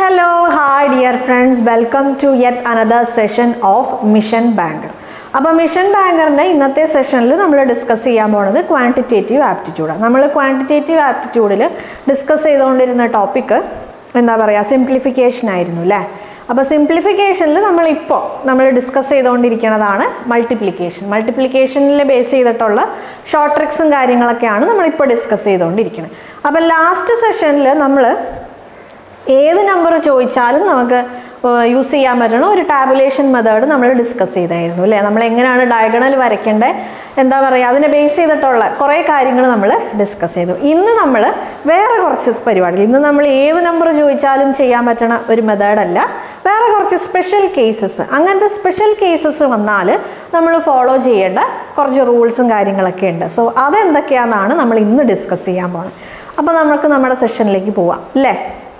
Hello, hi dear friends. Welcome to yet another session of Mission Banker. അപ്പോൾ Mission ബാങ്കറിൻ്റെ ഇന്നത്തെ സെഷനിൽ നമ്മൾ ഡിസ്കസ് ചെയ്യാൻ പോണത് ക്വാണ്ടിറ്റേറ്റീവ് ആപ്റ്റിറ്റ്യൂഡാണ് നമ്മൾ ക്വാണ്ടിറ്റേറ്റീവ് ആപ്റ്റിറ്റ്യൂഡിൽ ഡിസ്കസ് ചെയ്തുകൊണ്ടിരുന്ന ടോപ്പിക്ക് എന്താ പറയുക സിംപ്ലിഫിക്കേഷൻ ആയിരുന്നു അല്ലേ അപ്പോൾ സിംപ്ലിഫിക്കേഷനിൽ നമ്മളിപ്പോൾ നമ്മൾ ഡിസ്കസ് ചെയ്തുകൊണ്ടിരിക്കുന്നതാണ് മൾട്ടിപ്ലിക്കേഷൻ മൾട്ടിപ്ലിക്കേഷനിൽ ബേസ് ചെയ്തിട്ടുള്ള ഷോർട്ട് ട്രിക്സും കാര്യങ്ങളൊക്കെയാണ് നമ്മളിപ്പോൾ ഡിസ്കസ് ചെയ്തുകൊണ്ടിരിക്കുന്നത് അപ്പോൾ ലാസ്റ്റ് സെഷനിൽ നമ്മൾ ഏത് നമ്പർ ചോദിച്ചാലും നമുക്ക് യൂസ് ചെയ്യാൻ പറ്റണ ഒരു ടാബുലേഷൻ മെത്തേഡ് നമ്മൾ ഡിസ്കസ് ചെയ്തായിരുന്നു അല്ലേ നമ്മൾ എങ്ങനെയാണ് ഡയഗണൽ വരയ്ക്കേണ്ടത് എന്താ പറയുക അതിനെ ബേസ് ചെയ്തിട്ടുള്ള കുറേ കാര്യങ്ങൾ നമ്മൾ ഡിസ്കസ് ചെയ്തു ഇന്ന് നമ്മൾ വേറെ കുറച്ച് പരിപാടികൾ ഇന്ന് നമ്മൾ ഏത് നമ്പർ ചോദിച്ചാലും ചെയ്യാൻ പറ്റണ ഒരു മെത്തേഡല്ല വേറെ കുറച്ച് സ്പെഷ്യൽ കേസസ് അങ്ങനത്തെ സ്പെഷ്യൽ കേസസ് വന്നാൽ നമ്മൾ ഫോളോ ചെയ്യേണ്ട കുറച്ച് റൂൾസും കാര്യങ്ങളൊക്കെ ഉണ്ട് സോ അതെന്തൊക്കെയാണെന്നാണ് നമ്മൾ ഇന്ന് ഡിസ്കസ് ചെയ്യാൻ പോകുന്നത് അപ്പോൾ നമുക്ക് നമ്മുടെ സെഷനിലേക്ക് പോവാം അല്ലേ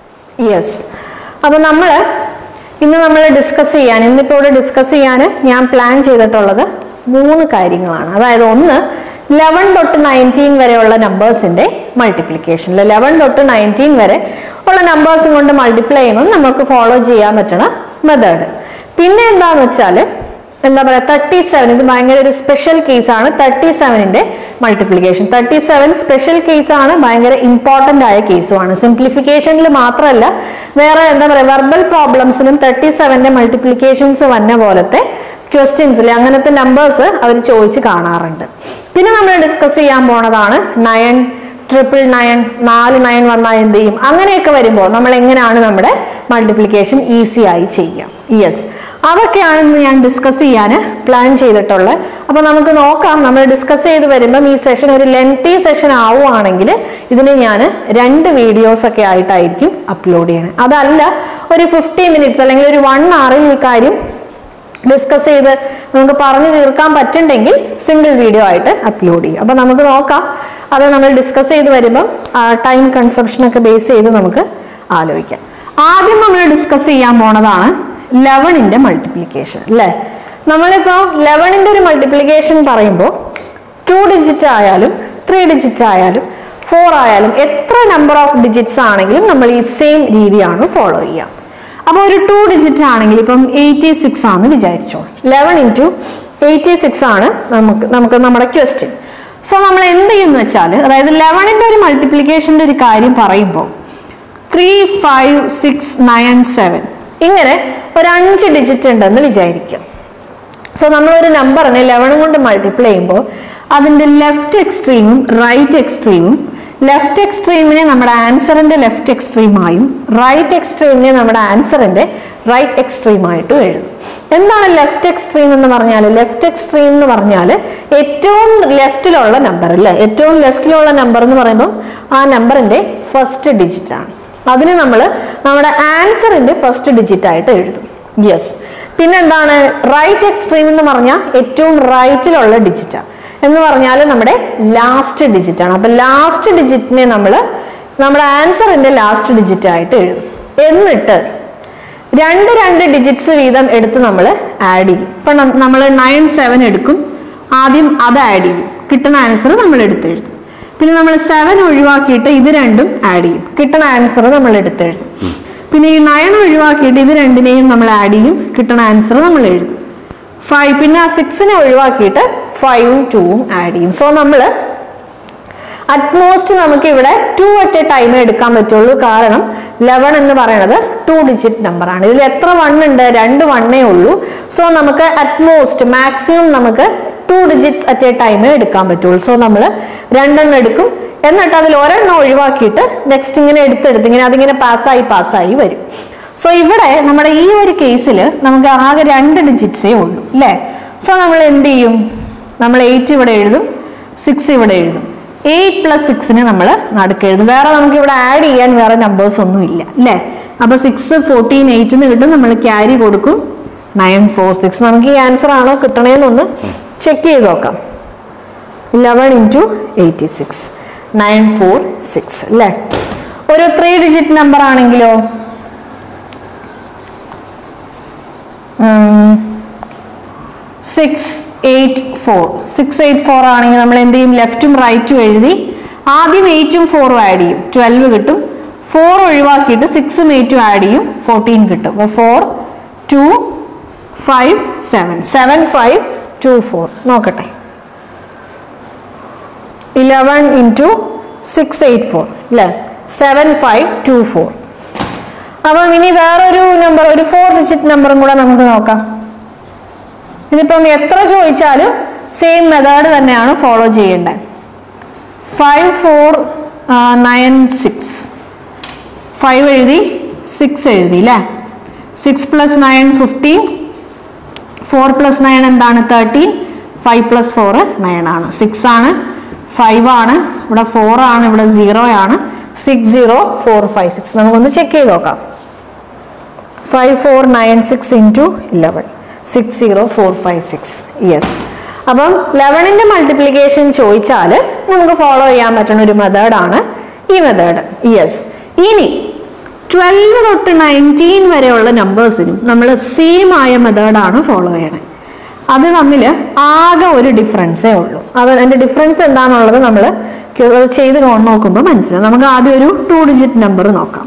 യെസ് അപ്പോൾ നമ്മൾ ഇന്ന് നമ്മൾ ഡിസ്കസ് ചെയ്യാൻ ഇന്നിപ്പോൾ ഇവിടെ ഡിസ്കസ് ചെയ്യാൻ ഞാൻ പ്ലാൻ ചെയ്തിട്ടുള്ളത് മൂന്ന് കാര്യങ്ങളാണ് അതായത് ഒന്ന് ലെവൻ തൊട്ട് നയൻറ്റീൻ വരെയുള്ള നമ്പേഴ്സിൻ്റെ മൾട്ടിപ്ലിക്കേഷൻ ലെവൻ തൊട്ട് നയൻറ്റീൻ വരെ ഉള്ള നമ്പേഴ്സും കൊണ്ട് മൾട്ടിപ്ലൈ ചെയ്യുമ്പോൾ നമുക്ക് ഫോളോ ചെയ്യാൻ പറ്റണ മെത്തേഡ് പിന്നെ എന്താണെന്ന് വെച്ചാൽ എന്താ പറയുക തേർട്ടി സെവൻ ഇത് ഭയങ്കര ഒരു സ്പെഷ്യൽ കേസാണ് തേർട്ടി സെവനിൻ്റെ മൾട്ടിപ്ലിക്കേഷൻ തേർട്ടി സെവൻ സ്പെഷ്യൽ കേസാണ് ഭയങ്കര ഇമ്പോർട്ടൻ്റ് ആയ കേസുമാണ് സിംപ്ലിഫിക്കേഷനിൽ മാത്രമല്ല വേറെ എന്താ പറയുക വെർബൽ പ്രോബ്ലംസിനും തേർട്ടി സെവൻ്റെ മൾട്ടിപ്ലിക്കേഷൻസ് വന്ന പോലത്തെ ക്വസ്റ്റ്യൻസിൽ അങ്ങനത്തെ നമ്പേഴ്സ് അവർ ചോദിച്ച് കാണാറുണ്ട് പിന്നെ നമ്മൾ ഡിസ്കസ് ചെയ്യാൻ പോണതാണ് നയൻ ട്രിപ്പിൾ നയൻ നാല് നയൻ വന്നാൽ എന്ത് ചെയ്യും അങ്ങനെയൊക്കെ വരുമ്പോൾ നമ്മൾ എങ്ങനെയാണ് നമ്മുടെ മൾട്ടിപ്ലിക്കേഷൻ ഈസി ആയി ചെയ്യാം യെസ് അതൊക്കെയാണ് ഇന്ന് ഞാൻ ഡിസ്കസ് ചെയ്യാൻ പ്ലാൻ ചെയ്തിട്ടുള്ളത് അപ്പോൾ നമുക്ക് നോക്കാം നമ്മൾ ഡിസ്കസ് ചെയ്ത് വരുമ്പം ഈ സെഷൻ ഒരു ലെങ്തി സെഷൻ ആവുകയാണെങ്കിൽ ഇതിന് ഞാൻ രണ്ട് വീഡിയോസ് ഒക്കെ ആയിട്ടായിരിക്കും അപ്ലോഡ് ചെയ്യണത് അതല്ല ഒരു ഫിഫ്റ്റി മിനിറ്റ്സ് അല്ലെങ്കിൽ ഒരു വൺ അവറിൽ ഈ കാര്യം ഡിസ്കസ് ചെയ്ത് നമുക്ക് പറഞ്ഞു തീർക്കാൻ പറ്റുണ്ടെങ്കിൽ സിംഗിൾ വീഡിയോ ആയിട്ട് അപ്ലോഡ് ചെയ്യും അപ്പോൾ നമുക്ക് നോക്കാം അത് നമ്മൾ ഡിസ്കസ് ചെയ്ത് വരുമ്പം ടൈം കൺസപ്ഷനൊക്കെ ബേസ് ചെയ്ത് നമുക്ക് ആലോചിക്കാം ആദ്യം നമ്മൾ ഡിസ്കസ് ചെയ്യാൻ പോണതാണ് ലെവണിൻ്റെ മൾട്ടിപ്ലിക്കേഷൻ അല്ലേ നമ്മളിപ്പോൾ ലെവണിൻ്റെ ഒരു മൾട്ടിപ്ലിക്കേഷൻ പറയുമ്പോൾ ടു ഡിജിറ്റ് ആയാലും ത്രീ ഡിജിറ്റ് ആയാലും ഫോർ ആയാലും എത്ര നമ്പർ ഓഫ് ഡിജിറ്റ്സ് ആണെങ്കിലും നമ്മൾ ഈ സെയിം രീതിയാണ് ഫോളോ ചെയ്യുക അപ്പോൾ ഒരു ടു ഡിജിറ്റ് ആണെങ്കിൽ ഇപ്പം എയ്റ്റി സിക്സ് ആണെന്ന് വിചാരിച്ചോ ലെവൻ ഇൻറ്റു എയ്റ്റി സിക്സ് ആണ് നമുക്ക് നമുക്ക് നമ്മുടെ ക്വസ്റ്റ്യൻ സോ നമ്മൾ എന്ത് ചെയ്യുമെന്ന് വെച്ചാൽ അതായത് ലെവനിൻ്റെ ഒരു മൾട്ടിപ്ലിക്കേഷൻ്റെ ഒരു കാര്യം പറയുമ്പോൾ three five six nine seven ഇങ്ങനെ ഒരു അഞ്ച് ഡിജിറ്റ് ഉണ്ടെന്ന് വിചാരിക്കാം സോ നമ്മളൊരു നമ്പറിനെ ലെവനും കൊണ്ട് മൾട്ടിപ്ലൈ ചെയ്യുമ്പോൾ അതിൻ്റെ ലെഫ്റ്റ് എക്സ്ട്രീമും റൈറ്റ് എക്സ്ട്രീമും ലെഫ്റ്റ് എക്സ്ട്രീമിനെ നമ്മുടെ ആൻസറിന്റെ ലെഫ്റ്റ് എക്സ്ട്രീമായും റൈറ്റ് എക്സ്ട്രീമിനെ നമ്മുടെ ആൻസറിന്റെ റൈറ്റ് എക്സ്ട്രീമായിട്ടും എഴുതും എന്താണ് ലെഫ്റ്റ് എക്സ്ട്രീം എന്ന് പറഞ്ഞാൽ ലെഫ്റ്റ് എക്സ്ട്രീം എന്ന് പറഞ്ഞാൽ ഏറ്റവും ലെഫ്റ്റിലുള്ള നമ്പർ അല്ലേ ഏറ്റവും ലെഫ്റ്റിലുള്ള നമ്പർ എന്ന് പറയുമ്പോൾ ആ നമ്പറിന്റെ ഫസ്റ്റ് ഡിജിറ്റ് ആണ് അതിന് നമ്മൾ നമ്മുടെ ആൻസറിന്റെ ഫസ്റ്റ് ഡിജിറ്റ് ആയിട്ട് എഴുതും യെസ് പിന്നെന്താണ് റൈറ്റ് എക്സ്ട്രീം എന്ന് പറഞ്ഞാൽ ഏറ്റവും റൈറ്റിലുള്ള ഡിജിറ്റാണ് എന്ന് പറഞ്ഞാൽ നമ്മുടെ ലാസ്റ്റ് ഡിജിറ്റ് ആണ് അപ്പൊ ലാസ്റ്റ് ഡിജിറ്റിനെ നമ്മൾ നമ്മുടെ ആൻസറിന്റെ ലാസ്റ്റ് ഡിജിറ്റ് ആയിട്ട് എഴുതും എന്നിട്ട് രണ്ട് രണ്ട് ഡിജിറ്റ്സ് വീതം എടുത്ത് നമ്മൾ ആഡ് ചെയ്യും ഇപ്പൊ നമ്മൾ നയൻ സെവൻ എടുക്കും ആദ്യം അത് ആഡ് ചെയ്യും കിട്ടുന്ന ആൻസർ നമ്മൾ എടുത്തെഴുതും പിന്നെ നമ്മൾ സെവൻ ഒഴിവാക്കിയിട്ട് ഇത് രണ്ടും ആഡ് ചെയ്യും കിട്ടുന്ന ആൻസർ നമ്മൾ എടുത്തെഴുതും പിന്നെ ഈ നയൻ ഒഴിവാക്കിയിട്ട് ഇത് രണ്ടിനെയും നമ്മൾ ആഡ് ചെയ്യും കിട്ടുന്ന ആൻസർ നമ്മൾ എഴുതും ഫൈവ് പിന്നെ ആ സിക്സിനെ ഒഴിവാക്കിയിട്ട് ഫൈവും ടൂവും ആഡ് ചെയ്യും സോ നമ്മൾ അറ്റ്മോസ്റ്റ് നമുക്ക് ഇവിടെ ടു അറ്റ് എ ടൈം എടുക്കാൻ പറ്റുള്ളൂ കാരണം ലെവൻ എന്ന് പറയുന്നത് ടു ഡിജിറ്റ് നമ്പറാണ് ഇതിൽ എത്ര വൺ ഉണ്ട് രണ്ട് വണ്ണേ ഉള്ളൂ സോ നമുക്ക് അറ്റ്മോസ്റ്റ് മാക്സിമം നമുക്ക് ടു ഡിജിറ്റ്സ് അറ്റ് എ ടൈമേ എടുക്കാൻ പറ്റുള്ളൂ സോ നമ്മൾ രണ്ടെണ്ണം എടുക്കും എന്നിട്ട് അതിൽ ഒരെണ്ണം ഒഴിവാക്കിയിട്ട് നെക്സ്റ്റ് ഇങ്ങനെ എടുത്തെടുത്ത് ഇങ്ങനെ അതിങ്ങനെ പാസ്സായി പാസ്സായി വരും സോ ഇവിടെ നമ്മുടെ ഈ ഒരു കേസിൽ നമുക്ക് ആകെ രണ്ട് ഡിജിറ്റ്സേ ഉള്ളൂ അല്ലേ സോ നമ്മൾ എന്ത് ചെയ്യും നമ്മൾ എയ്റ്റ് ഇവിടെ എഴുതും സിക്സ് ഇവിടെ എഴുതും എയ്റ്റ് പ്ലസ് സിക്സിന് നമ്മൾ നടുക്ക് എഴുതും വേറെ നമുക്ക് ഇവിടെ ആഡ് ചെയ്യാൻ വേറെ നമ്പേഴ്സ് ഒന്നും ഇല്ല അല്ലേ അപ്പൊ സിക്സ് ഫോർട്ടീൻ എയ്റ്റിന് കിട്ടും നമ്മൾ ക്യാരി കൊടുക്കും നയൻ ഫോർ സിക്സ് നമുക്ക് ഈ ആൻസർ ആണോ കിട്ടണേന്നൊന്ന് ചെക്ക് ചെയ്ത് നോക്കാം eleven into eighty six nine four six അല്ലേ ഒരു ത്രീ ഡിജിറ്റ് നമ്പർ ആണെങ്കിലോ six eight four six eight four ആണെങ്കിൽ നമ്മൾ എന്ത് ചെയ്യും ലെഫ്റ്റും റൈറ്റും എഴുതി ആദ്യം എയ്റ്റും ഫോറും ആഡ് ചെയ്യും ട്വൽവ് കിട്ടും ഫോർ ഒഴിവാക്കിയിട്ട് സിക്സും എയ്റ്റും ആഡ് ചെയ്യും ഫോർട്ടീൻ കിട്ടും അപ്പോൾ four two five seven seven five two four നോക്കട്ടെ eleven into six eight four അല്ലേ സെവൻ ഫൈവ് ടു ഫോർ അപ്പം ഇനി വേറൊരു നമ്പർ ഒരു ഫോർ ഡിജിറ്റ് നമ്പറും കൂടെ നമുക്ക് നോക്കാം ഇതിപ്പം എത്ര ചോദിച്ചാലും സെയിം മെത്തേഡ് തന്നെയാണ് ഫോളോ ചെയ്യേണ്ടത് five four nine six five എഴുതി സിക്സ് എഴുതി അല്ലേ six plus nine fifteen four plus nine എന്താണ് thirteen five plus four nine ആണ് സിക്സ് ആണ് ഫൈവ് ആണ് ഇവിടെ ഫോർ ആണ് ഇവിടെ സീറോ ആണ് six zero four five six നമുക്കൊന്ന് ചെക്ക് ചെയ്ത് നോക്കാം five four nine six into eleven six zero four five six yes അപ്പം ലെവനിൻ്റെ മൾട്ടിപ്ലിക്കേഷൻ ചോദിച്ചാൽ നമുക്ക് ഫോളോ ചെയ്യാൻ പറ്റുന്ന ഒരു മെത്തേഡാണ് ഈ മെത്തേഡ് യെസ് ഇനി ട്വൽവ് തൊട്ട് നയൻറ്റീൻ വരെയുള്ള നമ്പേഴ്സിനും നമ്മൾ സെയിം ആയ മെത്തേഡാണ് ഫോളോ ചെയ്യണത് അത് തമ്മിൽ ആകെ ഒരു ഡിഫറൻസേ ഉള്ളൂ അത് അതിൻ്റെ ഡിഫറൻസ് എന്താണെന്നുള്ളത് നമ്മൾ അത് ചെയ്ത് നോക്കുമ്പോൾ മനസ്സിലാവും നമുക്ക് ആദ്യം ഒരു ടു ഡിജിറ്റ് നമ്പർ നോക്കാം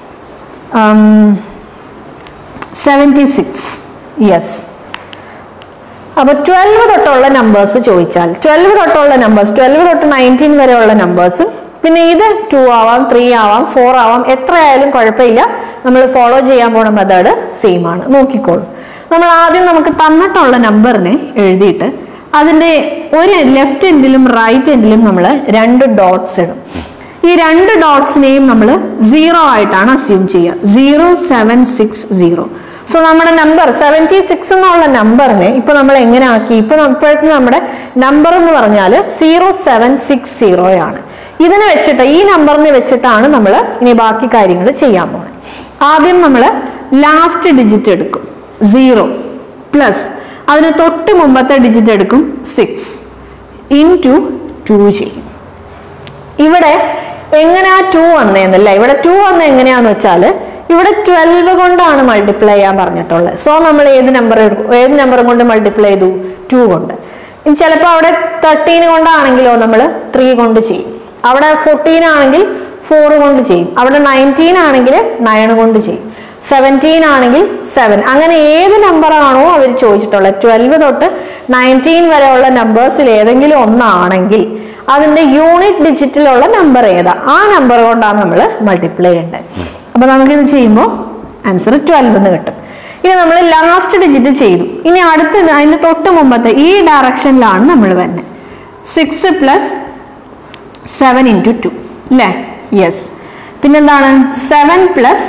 സെവൻറ്റി സിക്സ് യെസ് അപ്പോൾ ട്വൽവ് തൊട്ടുള്ള നമ്പേഴ്സ് ചോദിച്ചാൽ ട്വൽവ് തൊട്ടുള്ള നമ്പേഴ്സ് ട്വൽവ് തൊട്ട് നയൻറ്റീൻ വരെയുള്ള നമ്പേഴ്സും പിന്നെ ഇത് ടു ആവാം ത്രീ ആവാം ഫോർ ആവാം എത്ര ആയാലും കുഴപ്പമില്ല നമ്മൾ ഫോളോ ചെയ്യാൻ പോണ മെത്തേഡ് സെയിം ആണ് നോക്കിക്കോളൂ നമ്മൾ ആദ്യം നമുക്ക് തന്നിട്ടുള്ള നമ്പറിനെ എഴുതിയിട്ട് അതിൻ്റെ ഒരു ലെഫ്റ്റ് എൻഡിലും റൈറ്റ് എൻഡിലും നമ്മൾ രണ്ട് ഡോട്ട്സ് ഇടും ഈ രണ്ട് ഡോട്ട്സിനെയും നമ്മൾ സീറോ ആയിട്ടാണ് അസ്യൂം ചെയ്യുക zero seven six zero so നമ്മുടെ നമ്പർ സെവൻറ്റി സിക്സ് എന്നുള്ള നമ്പറിനെ ഇപ്പൊ നമ്മൾ എങ്ങനെ ആക്കി ഇപ്പൊ ഇപ്പോഴത്തെ നമ്മുടെ നമ്പർ എന്ന് പറഞ്ഞാൽ സീറോ സെവൻ സിക്സ് സീറോ ആണ് ഇതിനെ വെച്ചിട്ട് ഈ നമ്പറിനെ വെച്ചിട്ടാണ് നമ്മൾ ഇനി ബാക്കി കാര്യങ്ങൾ ചെയ്യാൻ പോകുന്നത് ആദ്യം നമ്മൾ ലാസ്റ്റ് ഡിജിറ്റ് എടുക്കും സീറോ പ്ലസ് അതിന് തൊട്ട് മുമ്പത്തെ ഡിജിറ്റ് എടുക്കും സിക്സ് ഇൻ ടു ടു ചെയ്യും ഇവിടെ എങ്ങനെയാ ടു വന്നേന്നല്ല ഇവിടെ ടു വന്ന എങ്ങനെയാന്ന് വെച്ചാൽ ഇവിടെ ട്വൽവ് കൊണ്ടാണ് മൾട്ടിപ്ലൈ ചെയ്യാൻ പറഞ്ഞിട്ടുള്ളത് സോ നമ്മൾ ഏത് നമ്പർ എടുക്കും ഏത് നമ്പറും കൊണ്ട് മൾട്ടിപ്ലൈ ചെയ്തു ടു കൊണ്ട് ഇനി ചിലപ്പോൾ അവിടെ തേർട്ടീൻ കൊണ്ടാണെങ്കിലോ നമ്മൾ ത്രീ കൊണ്ട് ചെയ്യും അവിടെ ഫോർട്ടീൻ ആണെങ്കിൽ ഫോർ കൊണ്ട് ചെയ്യും അവിടെ നയൻറ്റീൻ ആണെങ്കിൽ നയൻ കൊണ്ട് ചെയ്യും സെവൻറ്റീൻ ആണെങ്കിൽ സെവൻ അങ്ങനെ ഏത് നമ്പറാണോ അവർ ചോദിച്ചിട്ടുള്ളത് ട്വൽവ് തൊട്ട് നയൻറ്റീൻ വരെയുള്ള നമ്പേഴ്സിൽ ഏതെങ്കിലും ഒന്നാണെങ്കിൽ അതിന്റെ യൂണിറ്റ് ഡിജിറ്റിലുള്ള നമ്പർ ഏതാ ആ നമ്പർ കൊണ്ടാണ് നമ്മൾ മൾട്ടിപ്ലൈ ചെയ്യേണ്ടത് അപ്പൊ നമുക്കിത് ചെയ്യുമ്പോൾ ആൻസർ ട്വൽവ് എന്ന് കിട്ടും ഇനി നമ്മൾ ലാസ്റ്റ് ഡിജിറ്റ് ചെയ്തു ഇനി അടുത്ത അതിന്റെ തൊട്ട് മുമ്പത്തെ ഈ ഡയറക്ഷനിലാണ് നമ്മൾ വരുന്നത് six plus seven into two അല്ലേ യെസ് പിന്നെന്താണ് seven plus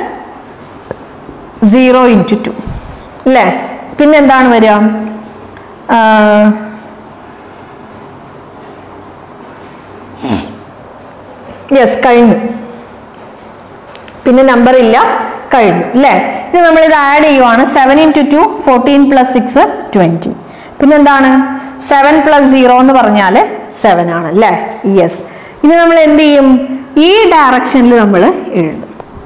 zero into two അല്ലേ പിന്നെന്താണ് വരിക യെസ് കഴിഞ്ഞു പിന്നെ നമ്പർ ഇല്ല കഴിഞ്ഞു അല്ലേ ഇനി നമ്മൾ ഇത് ആഡ് ചെയ്യുവാണ് seven into two fourteen plus six twenty പിന്നെന്താണ് സെവൻ പ്ലസ് സീറോ എന്ന് പറഞ്ഞാൽ സെവൻ ആണ് അല്ലേ യെസ് ഇനി നമ്മൾ എന്ത് ചെയ്യും ഈ ഡയറക്ഷനിൽ നമ്മൾ എഴുതും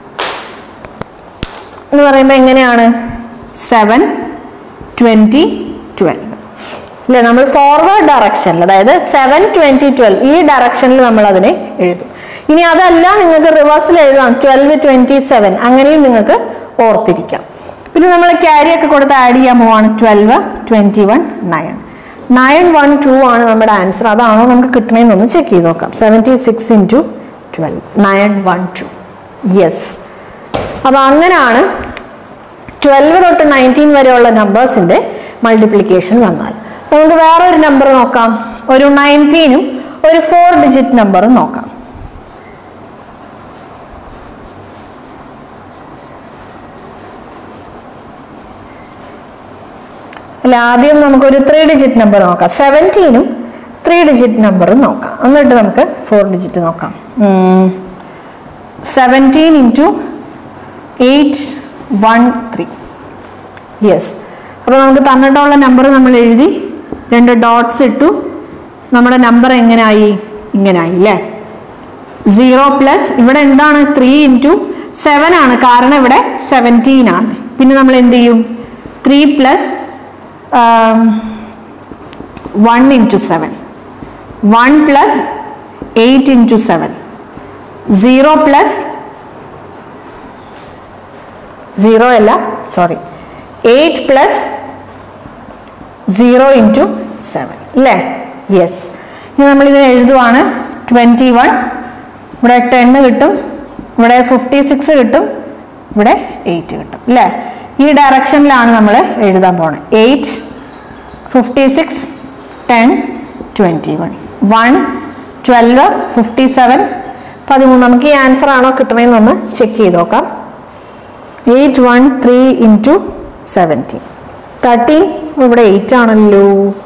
എന്ന് പറയുമ്പോൾ എങ്ങനെയാണ് സെവൻ ട്വൻറ്റി ട്വൽവ് അല്ലേ നമ്മൾ ഫോർവേഡ് ഡയറക്ഷനിൽ അതായത് സെവൻ ട്വൻറ്റി ട്വൽവ് ഈ ഡയറക്ഷനിൽ നമ്മൾ അതിനെ എഴുതും ഇനി അതല്ല നിങ്ങൾക്ക് റിവേഴ്സിൽ എഴുതാം ട്വൽവ് ട്വൻറ്റി സെവൻ അങ്ങനെയും നിങ്ങൾക്ക് ഓർത്തിരിക്കാം പിന്നെ നമ്മൾ ക്യാരി ഒക്കെ കൊടുത്ത് ആഡ് ചെയ്യാൻ പോവാണ് twelve twenty one nine nine one two ആണ് നമ്മുടെ ആൻസർ അതാണോ നമുക്ക് കിട്ടണമെന്നൊന്ന് ചെക്ക് ചെയ്ത് നോക്കാം seventy six into twelve nine one two yes അപ്പോൾ അങ്ങനെയാണ് ട്വൽവ് തൊട്ട് നയൻറ്റീൻ വരെയുള്ള നമ്പേഴ്സിൻ്റെ മൾട്ടിപ്ലിക്കേഷൻ വന്നാൽ നമുക്ക് വേറെ ഒരു നമ്പർ നോക്കാം ഒരു നയൻറ്റീനും ഒരു ഫോർ ഡിജിറ്റ് നമ്പറും നോക്കാം അല്ല ആദ്യം നമുക്കൊരു ത്രീ ഡിജിറ്റ് നമ്പർ നോക്കാം സെവൻറ്റീനും ത്രീ ഡിജിറ്റ് നമ്പറും നോക്കാം എന്നിട്ട് നമുക്ക് ഫോർ ഡിജിറ്റ് നോക്കാം seventeen into eight one three yes അപ്പോൾ നമുക്ക് തന്നിട്ടുള്ള നമ്പർ നമ്മൾ എഴുതി രണ്ട് ഡോട്ട്സ് ഇട്ടു നമ്മുടെ നമ്പർ എങ്ങനെയായി ഇങ്ങനായി അല്ലേ സീറോ പ്ലസ് ഇവിടെ എന്താണ് ത്രീ ഇൻറ്റു സെവൻ ആണ് കാരണം ഇവിടെ സെവൻറ്റീൻ ആണ് പിന്നെ നമ്മൾ എന്ത് ചെയ്യും three plus one into seven one plus eight into seven zero plus zero അല്ല sorry eight plus zero into seven അല്ലേ യെസ് ഇനി നമ്മളിതിന് എഴുതുവാണ് ട്വൻറ്റി വൺ ഇവിടെ ടെന്ന് കിട്ടും ഇവിടെ ഫിഫ്റ്റി സിക്സ് കിട്ടും ഇവിടെ എയ്റ്റ് കിട്ടും അല്ലേ ഈ ഡയറക്ഷനിലാണ് നമ്മൾ എഴുതാൻ പോണത് eight fifty six ten twenty one one twelve fifty seven പതിമൂന്ന് നമുക്ക് ഈ ആൻസർ ആണോ കിട്ടണമെന്നൊന്ന് ചെക്ക് ചെയ്ത് നോക്കാം eight one three into seventeen thirteen ഇവിടെ എയ്റ്റ് ആണല്ലോ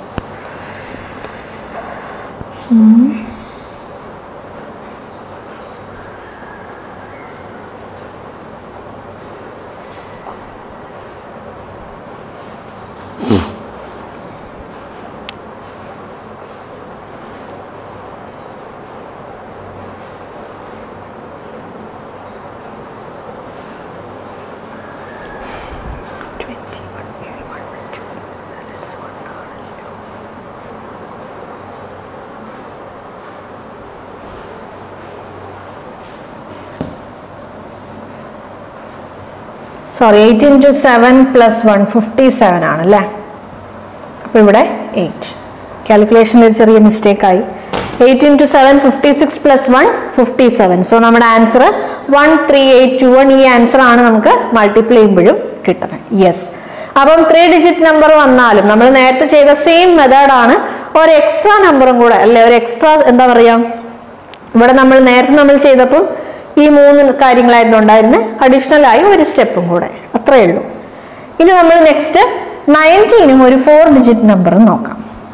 sorry eight into seven plus one fifty seven ആണ് അല്ലേ അപ്പോൾ ഇവിടെ എയ്റ്റ് കാൽക്കുലേഷനിൽ ഒരു ചെറിയ മിസ്റ്റേക്ക് ആയി eight into seven fifty six plus one fifty seven so നമ്മുടെ answer one three eight two one ഈ ആൻസർ ആണ് നമുക്ക് മൾട്ടിപ്ലൈ ചെയ്യുമ്പോഴും കിട്ടുന്നത് യെസ് അപ്പം ത്രീ ഡിജിറ്റ് നമ്പർ വന്നാലും നമ്മൾ നേരത്തെ ചെയ്ത സെയിം മെത്തേഡാണ് ഒരു എക്സ്ട്രാ നമ്പറും കൂടെ അല്ലെ ഒരു എക്സ്ട്രാ എന്താ പറയുക ഇവിടെ നമ്മൾ നേരത്തെ നമ്മൾ ചെയ്തപ്പം ഈ മൂന്ന് കാര്യങ്ങളായിരുന്നു ഉണ്ടായിരുന്നത് അഡീഷണൽ ആയി ഒരു സ്റ്റെപ്പും കൂടെ അത്രയേ ഉള്ളൂ ഇനി നമ്മൾ നെക്സ്റ്റ് നയൻറ്റീനും ഒരു ഫോർ ഡിജിറ്റ് നമ്പറും നോക്കാം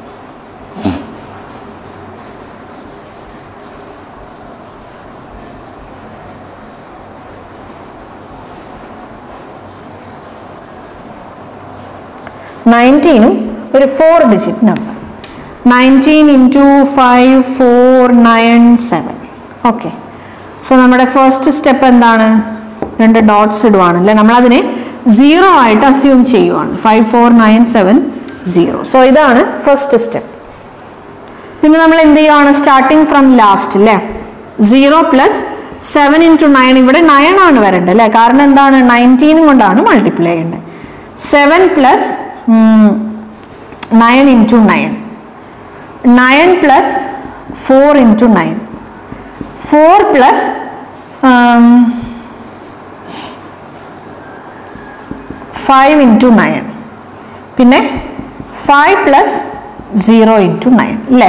നയൻറ്റീനും ഒരു four digit number nineteen into five four nine seven okay so നമ്മുടെ ഫസ്റ്റ് സ്റ്റെപ്പ് എന്താണ് രണ്ട് ഡോട്ട്സ് ഇടുവാണ് അല്ലേ നമ്മളതിനെ സീറോ ആയിട്ട് അസ്യൂം ചെയ്യുവാണ് five four nine seven zero so ഇതാണ് ഫസ്റ്റ് സ്റ്റെപ്പ് പിന്നെ നമ്മൾ എന്ത് ചെയ്യുവാണ് സ്റ്റാർട്ടിങ് ഫ്രം ലാസ്റ്റ് അല്ലേ zero plus seven into nine ഇവിടെ നയൻ ആണ് വരേണ്ടത് അല്ലേ കാരണം എന്താണ് നയൻറ്റീനും കൊണ്ടാണ് മൾട്ടിപ്ലൈ ചെയ്യേണ്ടത് seven plus nine into nine nine plus four into nine four plus five into nine പിന്നെ five plus zero into nine അല്ലേ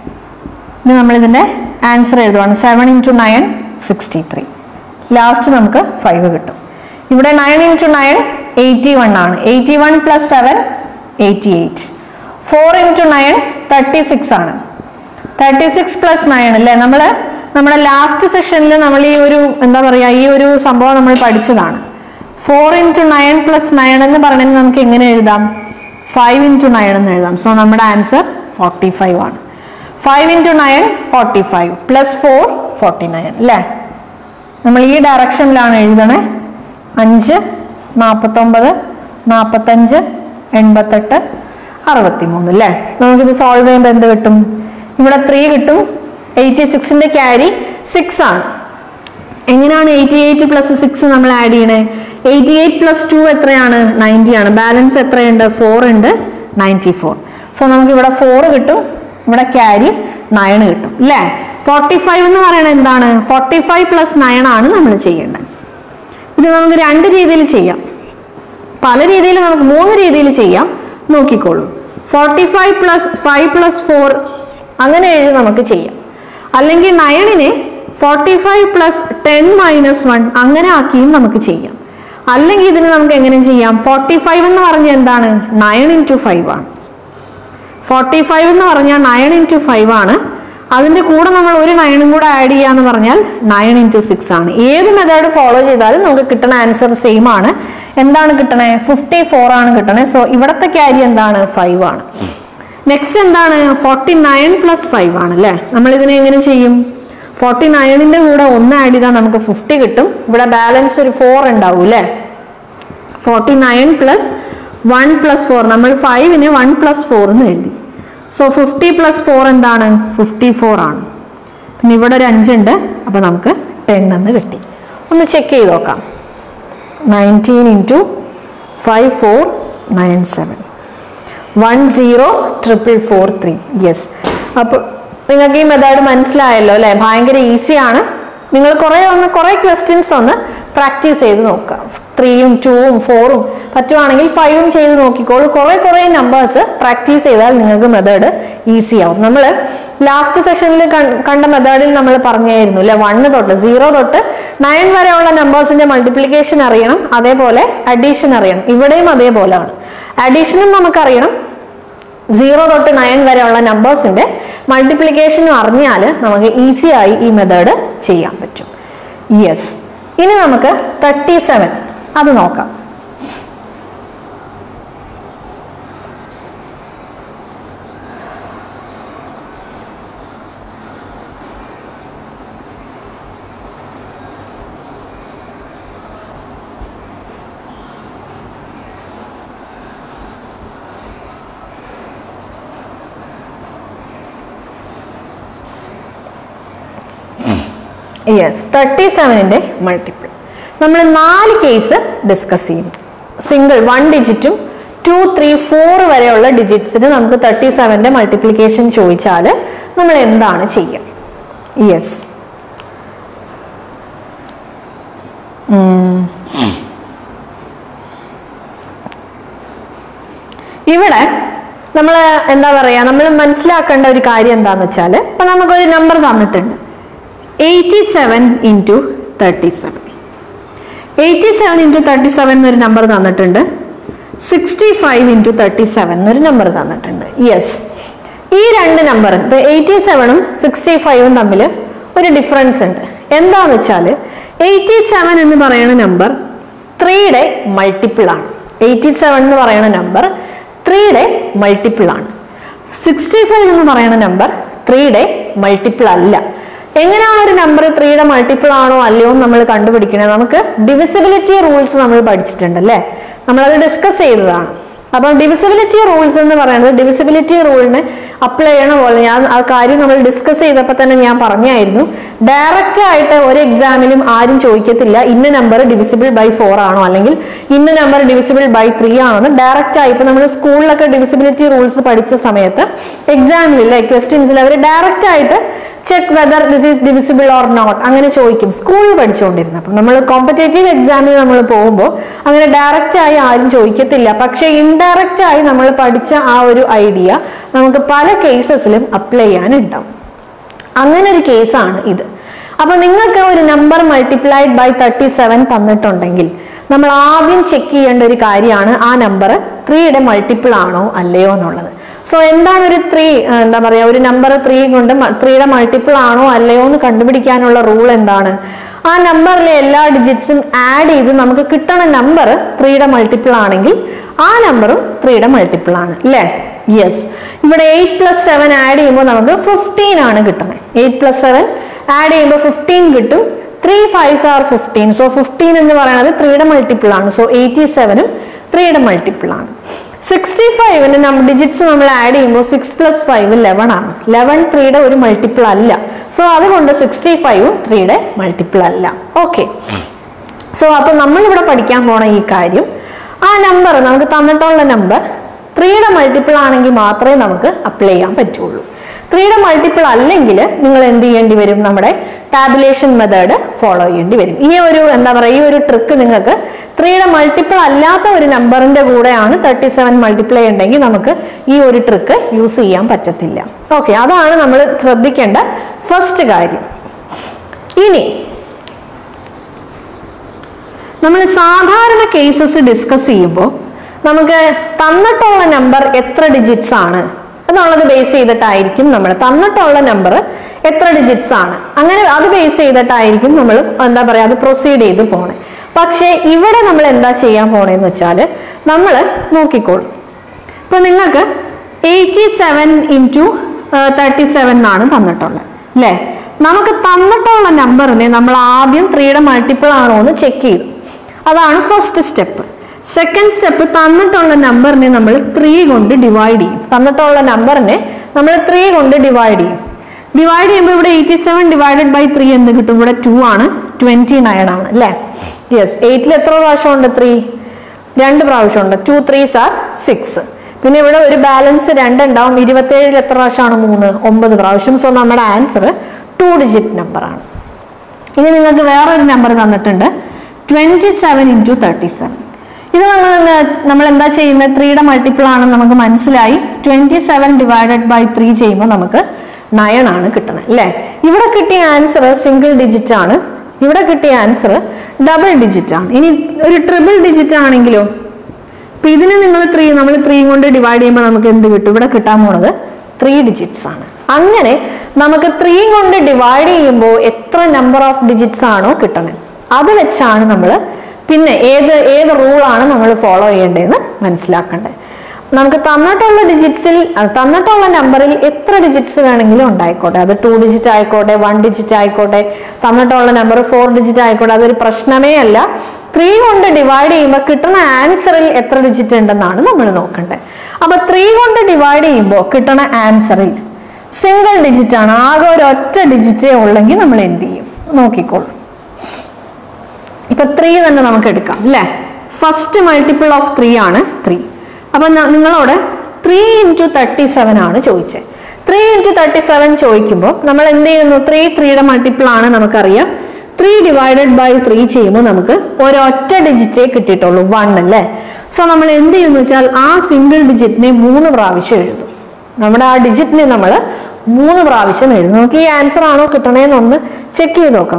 ഇനി നമ്മളിതിൻ്റെ ആൻസർ എഴുതുവാണ് seven into nine sixty three last നമുക്ക് ഫൈവ് കിട്ടും ഇവിടെ nine into nine eighty one ആണ് eighty one plus seven eighty eight four into nine thirty six ആണ് തേർട്ടി സിക്സ് പ്ലസ് നയൻ അല്ലേ നമ്മൾ നമ്മുടെ ലാസ്റ്റ് സെഷനിൽ നമ്മൾ ഈ ഒരു എന്താ പറയുക ഈ ഒരു സംഭവം നമ്മൾ പഠിച്ചതാണ് four into nine plus nine എന്ന് പറഞ്ഞാൽ നമുക്ക് എങ്ങനെ എഴുതാം ഫൈവ് ഇൻറ്റു നയൻ എന്ന് എഴുതാം സോ നമ്മുടെ ആൻസർ ഫോർട്ടി ഫൈവ് ആണ് five into nine forty five plus four forty nine അല്ലേ നമ്മൾ ഈ ഡയറക്ഷനിലാണ് എഴുതണേ അഞ്ച് നാൽപ്പത്തൊമ്പത് നാൽപ്പത്തഞ്ച് എൺപത്തെട്ട് അറുപത്തി മൂന്ന് അല്ലേ നമുക്കിത് സോൾവ് ചെയ്യുമ്പോൾ എന്ത് കിട്ടും ഇവിടെ ത്രീ കിട്ടും എയ്റ്റി സിക്സിൻ്റെ ക്യാരി സിക്സ് ആണ് എങ്ങനെയാണ് എയ്റ്റി എയ്റ്റ് പ്ലസ് സിക്സ് നമ്മൾ ആഡ് ചെയ്യണേ എയ്റ്റി എയ്റ്റ് പ്ലസ് ടു എത്രയാണ് നയൻറ്റി ആണ് ബാലൻസ് എത്രയുണ്ട് ഫോർ ഉണ്ട് നയൻറ്റി ഫോർ സോ നമുക്ക് ഇവിടെ ഫോർ കിട്ടും ഇവിടെ ക്യാരി നയൻ കിട്ടും അല്ലേ ഫോർട്ടി ഫൈവ് എന്ന് പറയുന്നത് എന്താണ് ഫോർട്ടി ഫൈവ് പ്ലസ് നയൻ ആണ് നമ്മൾ ചെയ്യേണ്ടത് ഇത് നമുക്ക് രണ്ട് രീതിയിൽ ചെയ്യാം പല രീതിയിൽ നമുക്ക് മൂന്ന് രീതിയിൽ ചെയ്യാം നോക്കിക്കോളൂ forty five plus five plus four അങ്ങനെ എഴുതി നമുക്ക് ചെയ്യാം അല്ലെങ്കിൽ നയണിനെ forty five plus ten minus one അങ്ങനെ ആക്കിയും നമുക്ക് ചെയ്യാം അല്ലെങ്കിൽ ഇതിന് നമുക്ക് എങ്ങനെ ചെയ്യാം ഫോർട്ടി ഫൈവ് എന്ന് പറഞ്ഞാൽ എന്താണ് നയൻ ഇൻറ്റു ഫൈവ് ആണ് ഫോർട്ടി ഫൈവ് എന്ന് പറഞ്ഞാൽ നയൻ ഇൻറ്റു ഫൈവ് ആണ് അതിൻ്റെ കൂടെ നമ്മൾ ഒരു നയനും കൂടെ ആഡ് ചെയ്യാന്ന് പറഞ്ഞാൽ നയൻ ഇൻറ്റു സിക്സ് ആണ് ഏത് മെത്തേഡ് ഫോളോ ചെയ്താലും നമുക്ക് കിട്ടുന്ന ആൻസർ സെയിം ആണ് എന്താണ് കിട്ടണേ ഫിഫ്റ്റി ഫോർ ആണ് കിട്ടണേ സോ ഇവിടുത്തെ ക്യാരി എന്താണ് ഫൈവ് ആണ് നെക്സ്റ്റ് എന്താണ് ഫോർട്ടി നയൻ പ്ലസ് ഫൈവ് ആണ് അല്ലേ നമ്മൾ ഇതിനെ എങ്ങനെ ചെയ്യും ഫോർട്ടി നയനിൻ്റെ കൂടെ ഒന്ന് ആഡ് ചെയ്താൽ നമുക്ക് ഫിഫ്റ്റി കിട്ടും ഇവിടെ ബാലൻസ് ഒരു ഫോർ ഉണ്ടാവും അല്ലേ forty nine plus one plus four നമ്മൾ ഫൈവിന് വൺ പ്ലസ് ഫോർ എന്ന് എഴുതി സോ ഫിഫ്റ്റി പ്ലസ് ഫോർ എന്താണ് ഫിഫ്റ്റി ഫോർ ആണ് പിന്നെ ഇവിടെ ഒരു അഞ്ചുണ്ട് അപ്പോൾ നമുക്ക് ടെൻ എന്ന് കിട്ടി ഒന്ന് ചെക്ക് ചെയ്ത് നോക്കാം nineteen into five four nine seven one zero triple four three yes അപ്പോൾ നിങ്ങൾക്ക് ഈ മെത്തേഡ് മനസ്സിലായല്ലോ അല്ലേ ഭയങ്കര ഈസിയാണ് നിങ്ങൾ കുറേ ഒന്ന് കുറേ ക്വസ്റ്റ്യൻസ് ഒന്ന് പ്രാക്ടീസ് ചെയ്ത് നോക്കുക ത്രീയും ടൂവും ഫോറും പറ്റുവാണെങ്കിൽ ഫൈവും ചെയ്ത് നോക്കിക്കോളൂ കുറേ കുറേ നമ്പേഴ്സ് പ്രാക്ടീസ് ചെയ്താൽ നിങ്ങൾക്ക് മെത്തേഡ് ഈസി ആവും നമ്മൾ ലാസ്റ്റ് സെഷനിൽ കണ്ട മെത്തേഡിൽ നമ്മൾ പറഞ്ഞായിരുന്നു അല്ലെ വണ്ണ് തൊട്ട് സീറോ തൊട്ട് നയൻ വരെയുള്ള നമ്പേഴ്സിന്റെ മൾട്ടിപ്ലിക്കേഷൻ അറിയണം അതേപോലെ അഡീഷൻ അറിയണം ഇവിടെയും അതേപോലെയാണ് അഡീഷനും നമുക്കറിയണം സീറോ തൊട്ട് നയൻ വരെയുള്ള നമ്പേഴ്സിന്റെ മൾട്ടിപ്ലിക്കേഷനും അറിഞ്ഞാൽ നമുക്ക് ഈസി ആയി ഈ മെത്തേഡ് ചെയ്യാൻ പറ്റും യെസ് ഇനി നമുക്ക് തേർട്ടി സെവൻ അത് നോക്കാം യെസ് തേർട്ടി സെവനിൻ്റെ മൾട്ടിപ്പിൾ നമ്മൾ നാല് കേസ് ഡിസ്കസ് ചെയ്യും സിംഗിൾ വൺ ഡിജിറ്റും ടു ത്രീ ഫോർ വരെയുള്ള ഡിജിറ്റ്സിന് നമുക്ക് തേർട്ടി സെവൻ്റെ മൾട്ടിപ്ലിക്കേഷൻ ചോദിച്ചാൽ നമ്മൾ എന്താണ് ചെയ്യുക യെസ് ഇവിടെ നമ്മൾ എന്താ പറയുക നമ്മൾ മനസ്സിലാക്കേണ്ട ഒരു കാര്യം എന്താന്ന് വെച്ചാൽ ഇപ്പം നമുക്കൊരു നമ്പർ തന്നിട്ടുണ്ട് eighty seven into thirty seven eighty seven into thirty seven എന്നൊരു നമ്പർ തന്നിട്ടുണ്ട് sixty five into thirty seven എന്നൊരു നമ്പർ തന്നിട്ടുണ്ട് യെസ് ഈ രണ്ട് നമ്പറും ഇപ്പൊ എയ്റ്റി സെവനും സിക്സ്റ്റി ഫൈവും തമ്മിൽ ഒരു ഡിഫറൻസ് ഉണ്ട് എന്താന്ന് വെച്ചാൽ എയ്റ്റി സെവൻ എന്ന് പറയുന്ന നമ്പർ ത്രീയുടെ മൾട്ടിപ്പിൾ ആണ് എയ്റ്റി സെവൻ എന്ന് പറയുന്ന നമ്പർ ത്രീയുടെ മൾട്ടിപ്പിൾ ആണ് സിക്സ്റ്റി ഫൈവ് എന്ന് പറയുന്ന നമ്പർ ത്രീയുടെ മൾട്ടിപ്പിൾ അല്ല എങ്ങനെയാണ് ഒരു നമ്പർ ത്രീയുടെ മൾട്ടിപ്പിൾ ആണോ അല്ലയോ എന്ന് നമ്മൾ കണ്ടുപിടിക്കണേ നമുക്ക് ഡിവിസിബിലിറ്റി റൂൾസ് നമ്മൾ പഠിച്ചിട്ടുണ്ട് അല്ലേ നമ്മളത് ഡിസ്കസ് ചെയ്തതാണ് അപ്പം ഡിവിസിബിലിറ്റി റൂൾസ് എന്ന് പറയുന്നത് ഡിവിസിബിലിറ്റി റൂളിന് അപ്ലൈ ചെയ്യണ പോലെ ഞാൻ ആ കാര്യം നമ്മൾ ഡിസ്കസ് ചെയ്തപ്പോൾ തന്നെ ഞാൻ പറഞ്ഞായിരുന്നു ഡയറക്റ്റ് ആയിട്ട് ഒരു എക്സാമിലും ആരും ചോദിക്കത്തില്ല ഇന്ന നമ്പർ ഡിവിസിബിൾ ബൈ ഫോർ ആണോ അല്ലെങ്കിൽ ഇന്ന നമ്പർ ഡിവിസിബിൾ ബൈ ത്രീ ആണോ എന്ന് ഡയറക്റ്റ് ആയി ഇപ്പൊ നമ്മൾ സ്കൂളിലൊക്കെ ഡിവിസിബിലിറ്റി റൂൾസ് പഠിച്ച സമയത്ത് എക്സാമിൽ ക്വസ്റ്റ്യൻസിൽ അവർ ഡയറക്റ്റ് ആയിട്ട് check whether this is divisible or not അങ്ങനെ ചോദിക്കും സ്കൂളിൽ പഠിച്ചുകൊണ്ടിരുന്നത് അപ്പം നമ്മൾ കോമ്പറ്റേറ്റീവ് എക്സാമിന് നമ്മൾ പോകുമ്പോൾ അങ്ങനെ ഡയറക്റ്റ് ആയി ആരും ചോദിക്കത്തില്ല പക്ഷേ ഇൻഡയറക്റ്റ് ആയി നമ്മൾ പഠിച്ച ആ ഒരു ഐഡിയ നമുക്ക് പല കേസസിലും അപ്ലൈ ചെയ്യാനുണ്ടാവും അങ്ങനെ ഒരു കേസാണ് ഇത് അപ്പൊ നിങ്ങൾക്ക് ഒരു number multiplied by thirty seven തന്നിട്ടുണ്ടെങ്കിൽ നമ്മൾ ആദ്യം ചെക്ക് ചെയ്യേണ്ട ഒരു കാര്യമാണ് ആ നമ്പർ ത്രീയുടെ മൾട്ടിപ്പിൾ ആണോ അല്ലയോ എന്നുള്ളത് സോ എന്താണ് ഒരു ത്രീ എന്താ പറയാ ഒരു നമ്പർ ത്രീ കൊണ്ട് ത്രീയുടെ മൾട്ടിപ്പിൾ ആണോ അല്ലയോ എന്ന് കണ്ടുപിടിക്കാനുള്ള റൂൾ എന്താണ് ആ നമ്പറിലെ എല്ലാ ഡിജിറ്റ്സും ആഡ് ചെയ്ത് നമുക്ക് കിട്ടണ നമ്പർ ത്രീയുടെ മൾട്ടിപ്പിൾ ആണെങ്കിൽ ആ നമ്പറും ത്രീയുടെ മൾട്ടിപ്പിൾ ആണ് അല്ലേ യെസ് ഇവിടെ എയ്റ്റ് പ്ലസ് സെവൻ ആഡ് ചെയ്യുമ്പോൾ നമുക്ക് ഫിഫ്റ്റീൻ ആണ് കിട്ടുന്നത് എയ്റ്റ് പ്ലസ് സെവൻ ആഡ് ചെയ്യുമ്പോൾ ഫിഫ്റ്റീൻ കിട്ടും three five are fifteen so fifteen എന്ന് പറയുന്നത് ത്രീയുടെ മൾട്ടിപ്പിൾ ആണ് സോ എയ്റ്റി സെവനും ത്രീയുടെ മൾട്ടിപ്പിൾ ആണ് സിക്സ്റ്റി ഫൈവിന് നമ്മൾ ഡിജിറ്റ്സ് നമ്മൾ ആഡ് ചെയ്യുമ്പോൾ സിക്സ് പ്ലസ് ഫൈവ് ലെവൻ ആണ് ലെവൻ ത്രീയുടെ ഒരു മൾട്ടിപ്പിൾ അല്ല സോ അതുകൊണ്ട് സിക്സ്റ്റി ഫൈവും ത്രീയുടെ മൾട്ടിപ്പിൾ അല്ല ഓക്കെ സോ അപ്പൊ നമ്മളിവിടെ പഠിക്കാൻ പോണ ഈ കാര്യം ആ നമ്പർ നമുക്ക് തന്നിട്ടുള്ള നമ്പർ ത്രീയുടെ മൾട്ടിപ്പിൾ ആണെങ്കിൽ മാത്രമേ നമുക്ക് അപ്ലൈ ചെയ്യാൻ പറ്റുള്ളൂ ത്രീയുടെ മൾട്ടിപ്പിൾ അല്ലെങ്കിൽ നിങ്ങൾ എന്ത് ചെയ്യേണ്ടി വരും നമ്മുടെ ടാബുലേഷൻ മെത്തേഡ് ഫോളോ ചെയ്യേണ്ടി വരും ഈ ഒരു എന്താ പറയുക ഈ ഒരു ട്രിക്ക് നിങ്ങൾക്ക് ത്രീയുടെ മൾട്ടിപ്പിൾ അല്ലാത്ത ഒരു നമ്പറിന്റെ കൂടെയാണ് തേർട്ടി സെവൻ മൾട്ടിപ്ലൈ ഉണ്ടെങ്കിൽ നമുക്ക് ഈ ഒരു ട്രിക്ക് യൂസ് ചെയ്യാൻ പറ്റത്തില്ല ഓക്കെ അതാണ് നമ്മൾ ശ്രദ്ധിക്കേണ്ട ഫസ്റ്റ് കാര്യം ഇനി നമ്മൾ സാധാരണ കേസസ് ഡിസ്കസ് ചെയ്യുമ്പോൾ നമുക്ക് തന്നിട്ടുള്ള നമ്പർ എത്ര ഡിജിറ്റ്സ് ആണ് എന്നുള്ളത് ബേസ് ചെയ്തിട്ടായിരിക്കും നമ്മൾ തന്നിട്ടുള്ള നമ്പർ എത്ര ഡിജിറ്റ്സ് ആണ് അങ്ങനെ അത് ബേസ് ചെയ്തിട്ടായിരിക്കും നമ്മൾ എന്താ പറയുക അത് പ്രൊസീഡ് ചെയ്ത് പോണേ പക്ഷേ ഇവിടെ നമ്മൾ എന്താ ചെയ്യാൻ പോണേന്ന് വെച്ചാൽ നമ്മൾ നോക്കിക്കോളും ഇപ്പൊ നിങ്ങൾക്ക് eighty seven into thirty seven എന്നാണ് തന്നിട്ടുള്ളത് അല്ലേ നമുക്ക് തന്നിട്ടുള്ള നമ്പറിനെ നമ്മൾ ആദ്യം ത്രീയുടെ മൾട്ടിപ്പിൾ ആണോ എന്ന് ചെക്ക് ചെയ്തു അതാണ് ഫസ്റ്റ് സ്റ്റെപ്പ് സെക്കൻഡ് സ്റ്റെപ്പ് തന്നിട്ടുള്ള നമ്പറിനെ നമ്മൾ ത്രീ കൊണ്ട് ഡിവൈഡ് ചെയ്യും തന്നിട്ടുള്ള നമ്പറിനെ നമ്മൾ ത്രീ കൊണ്ട് ഡിവൈഡ് ചെയ്യും ഡിവൈഡ് ചെയ്യുമ്പോൾ ഇവിടെ eighty seven divided by three എന്ത് കിട്ടും ഇവിടെ ടു ആണ് ട്വന്റി നയൻ ആണ് അല്ലേ യെസ് എയ്റ്റിൽ എത്ര പ്രാവശ്യം ഉണ്ട് ത്രീ രണ്ട് പ്രാവശ്യം ഉണ്ട് ടു ത്രീസ് ആർ സിക്സ് പിന്നെ ഇവിടെ ഒരു ബാലൻസ് രണ്ട് ഉണ്ടാവും ഇരുപത്തേഴിൽ എത്ര പ്രാവശ്യമാണ് മൂന്ന് ഒമ്പത് പ്രാവശ്യം സോ നമ്മുടെ ആൻസർ ടു ഡിജിറ്റ് നമ്പർ ആണ് ഇനി നിങ്ങൾക്ക് വേറൊരു നമ്പർ തന്നിട്ടുണ്ട് twenty seven into thirty seven ഇത് നമ്മൾ എന്താ- നമ്മൾ എന്താ ചെയ്യുന്നത് ത്രീയുടെ മൾട്ടിപ്പിൾ ആണെന്ന് നമുക്ക് മനസ്സിലായി twenty seven divided by three ചെയ്യുമ്പോൾ നമുക്ക് നയൻ ആണ് കിട്ടുന്നത് അല്ലേ ഇവിടെ കിട്ടിയ ആൻസർ സിംഗിൾ ഡിജിറ്റ് ആണ് ഇവിടെ കിട്ടിയ ആൻസർ ഡബിൾ ഡിജിറ്റ് ആണ് ഇനി ഒരു ട്രിപ്പിൾ ഡിജിറ്റ് ആണെങ്കിലോ അപ്പൊ ഇതിന് നിങ്ങൾ ത്രീ നമ്മൾ ത്രീ കൊണ്ട് ഡിവൈഡ് ചെയ്യുമ്പോൾ നമുക്ക് എന്ത് കിട്ടും ഇവിടെ കിട്ടാൻ പോണത് ത്രീ ഡിജിറ്റ്സ് ആണ് അങ്ങനെ നമുക്ക് ത്രീ കൊണ്ട് ഡിവൈഡ് ചെയ്യുമ്പോൾ എത്ര നമ്പർ ഓഫ് ഡിജിറ്റ്സ് ആണോ കിട്ടണത് അത് വെച്ചാണ് നമ്മൾ പിന്നെ ഏത് ഏത് റൂളാണ് നമ്മൾ ഫോളോ ചെയ്യേണ്ടതെന്ന് മനസ്സിലാക്കേണ്ടത് നമുക്ക് തന്നിട്ടുള്ള ഡിജിറ്റ്സിൽ അഹ് തന്നിട്ടുള്ള നമ്പറിൽ എത്ര ഡിജിറ്റ്സ് വേണമെങ്കിലും ഉണ്ടായിക്കോട്ടെ അത് ടു ഡിജിറ്റ് ആയിക്കോട്ടെ വൺ ഡിജിറ്റ് ആയിക്കോട്ടെ തന്നിട്ടുള്ള നമ്പർ ഫോർ ഡിജിറ്റ് ആയിക്കോട്ടെ അതൊരു പ്രശ്നമേ അല്ല ത്രീ കൊണ്ട് ഡിവൈഡ് ചെയ്യുമ്പോൾ കിട്ടുന്ന ആൻസറിൽ എത്ര ഡിജിറ്റ് ഉണ്ടെന്നാണ് നമ്മൾ നോക്കേണ്ടത് അപ്പൊ ത്രീ കൊണ്ട് ഡിവൈഡ് ചെയ്യുമ്പോൾ കിട്ടുന്ന ആൻസറിൽ സിംഗിൾ ഡിജിറ്റ് ആണ് ആകെ ഒരു ഒറ്റ ഡിജിറ്റേ ഉള്ളെങ്കിൽ നമ്മൾ എന്ത് ചെയ്യും നോക്കിക്കോളൂ ഇപ്പൊ ത്രീ തന്നെ നമുക്ക് എടുക്കാം അല്ലേ ഫസ്റ്റ് മൾട്ടിപ്പിൾ ഓഫ് ത്രീ ആണ് ത്രീ അപ്പൊ ന- നിങ്ങളോട് ത്രീ ഇൻറ്റു തേർട്ടി സെവൻ ആണ് ചോദിച്ചത് ത്രീ ഇൻറ്റു തേർട്ടി സെവൻ ചോദിക്കുമ്പോൾ നമ്മൾ എന്ത് ചെയ്യുന്നു ത്രീ ത്രീയുടെ മൾട്ടിപ്പിൾ ആണ് നമുക്കറിയാം ത്രീ ഡിവൈഡഡ് ബൈ ത്രീ ചെയ്യുമ്പോൾ നമുക്ക് ഒരൊറ്റ ഡിജിറ്റേ കിട്ടിയിട്ടുള്ളൂ വൺ അല്ലേ സോ നമ്മൾ എന്ത് ചെയ്യുന്നു വെച്ചാൽ ആ സിംഗിൾ ഡിജിറ്റിനെ മൂന്ന് പ്രാവശ്യം എഴുതും നമ്മുടെ ആ ഡിജിറ്റിനെ നമ്മൾ മൂന്ന് പ്രാവശ്യം എഴുതും നമുക്ക് ഈ ആൻസർ ആണോ കിട്ടണേന്നൊന്ന് ചെക്ക് ചെയ്ത് നോക്കാം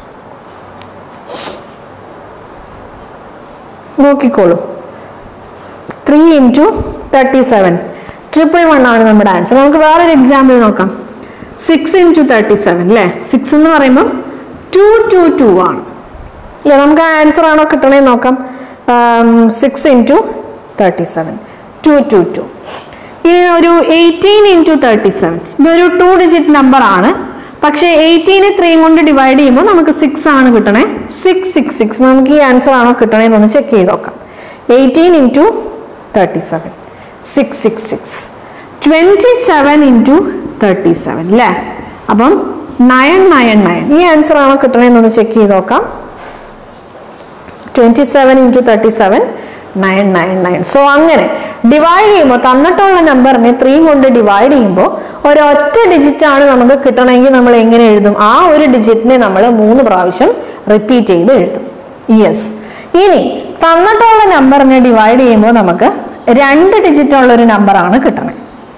നോക്കിക്കോളൂ three into thirty seven triple one ആണ് നമ്മുടെ ആൻസർ നമുക്ക് വേറൊരു എക്സാമ്പിൾ നോക്കാം സിക്സ് ഇൻറ്റു തേർട്ടി സെവൻ അല്ലേ സിക്സ് എന്ന് പറയുമ്പോൾ ടു ടു ടു ആണ് അല്ലേ നമുക്ക് ആ ആൻസർ ആണോ കിട്ടണേന്ന് നോക്കാം six into thirty seven two two two ഇനി ഒരു എയ്റ്റീൻ ഇൻറ്റു തേർട്ടി സെവൻ ഇതൊരു ടു ഡിജിറ്റ് നമ്പർ ആണ് പക്ഷേ എയ്റ്റീനെ ത്രീ കൊണ്ട് ഡിവൈഡ് ചെയ്യുമ്പോൾ നമുക്ക് സിക്സ് ആണ് കിട്ടണേ സിക്സ് സിക്സ് സിക്സ് നമുക്ക് ഈ ആൻസർ ആണോ കിട്ടണേന്നൊന്ന് ചെക്ക് ചെയ്ത് നോക്കാം eighteen into thirty seven six six six twenty seven into thirty seven അല്ലേ അപ്പം നയൻ നയൻ നയൻ ഈ ആൻസർ ആണോ കിട്ടണേന്നൊന്ന് ചെക്ക് ചെയ്ത് നോക്കാം twenty seven into thirty seven nine nine nine so അങ്ങനെ ഡിവൈഡ് ചെയ്യുമ്പോൾ തന്നിട്ടുള്ള നമ്പറിനെ ത്രീ കൊണ്ട് ഡിവൈഡ് ചെയ്യുമ്പോൾ ഒരൊറ്റ ഡിജിറ്റ് ആണ് നമുക്ക് കിട്ടണമെങ്കിൽ നമ്മൾ എങ്ങനെ എഴുതും ആ ഒരു ഡിജിറ്റിനെ നമ്മൾ മൂന്ന് പ്രാവശ്യം റിപ്പീറ്റ് ചെയ്ത് എഴുതും യെസ് ഇനി തന്നിട്ടുള്ള നമ്പറിനെ ഡിവൈഡ് ചെയ്യുമ്പോൾ നമുക്ക് രണ്ട് ഡിജിറ്റ് ഉള്ള ഒരു നമ്പറാണ് കിട്ടണത്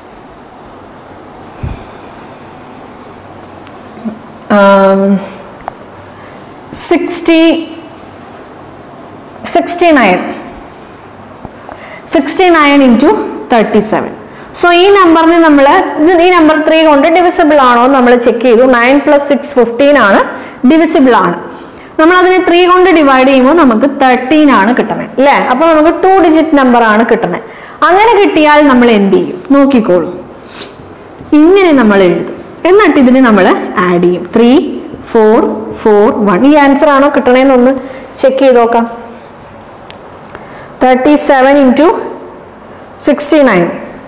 sixty sixty nine sixty nine into thirty seven so ഈ നമ്പറിന് നമ്മൾ ഇത് ഈ നമ്പർ ത്രീ കൊണ്ട് ഡിവിസിബിൾ ആണോ നമ്മൾ ചെക്ക് ചെയ്തു നയൻ പ്ലസ് സിക്സ് ഫിഫ്റ്റീൻ ആണ് ഡിവിസിബിൾ ആണ് നമ്മൾ അതിനെ ത്രീ കൊണ്ട് ഡിവൈഡ് ചെയ്യുമ്പോൾ നമുക്ക് തേർട്ടീൻ ആണ് കിട്ടണത് അല്ലേ അപ്പോൾ നമുക്ക് ടു ഡിജിറ്റ് നമ്പർ ആണ് കിട്ടണത് അങ്ങനെ കിട്ടിയാൽ നമ്മൾ എന്ത് ചെയ്യും നോക്കിക്കോളൂ ഇങ്ങനെ നമ്മൾ എഴുതും എന്നിട്ട് ഇതിനെ നമ്മൾ ആഡ് ചെയ്യും ത്രീ ഫോർ ഫോർ വൺ ഈ ആൻസർ ആണോ കിട്ടണേന്നൊന്ന് ചെക്ക് ചെയ്ത് നോക്കാം thirty seven into sixty nine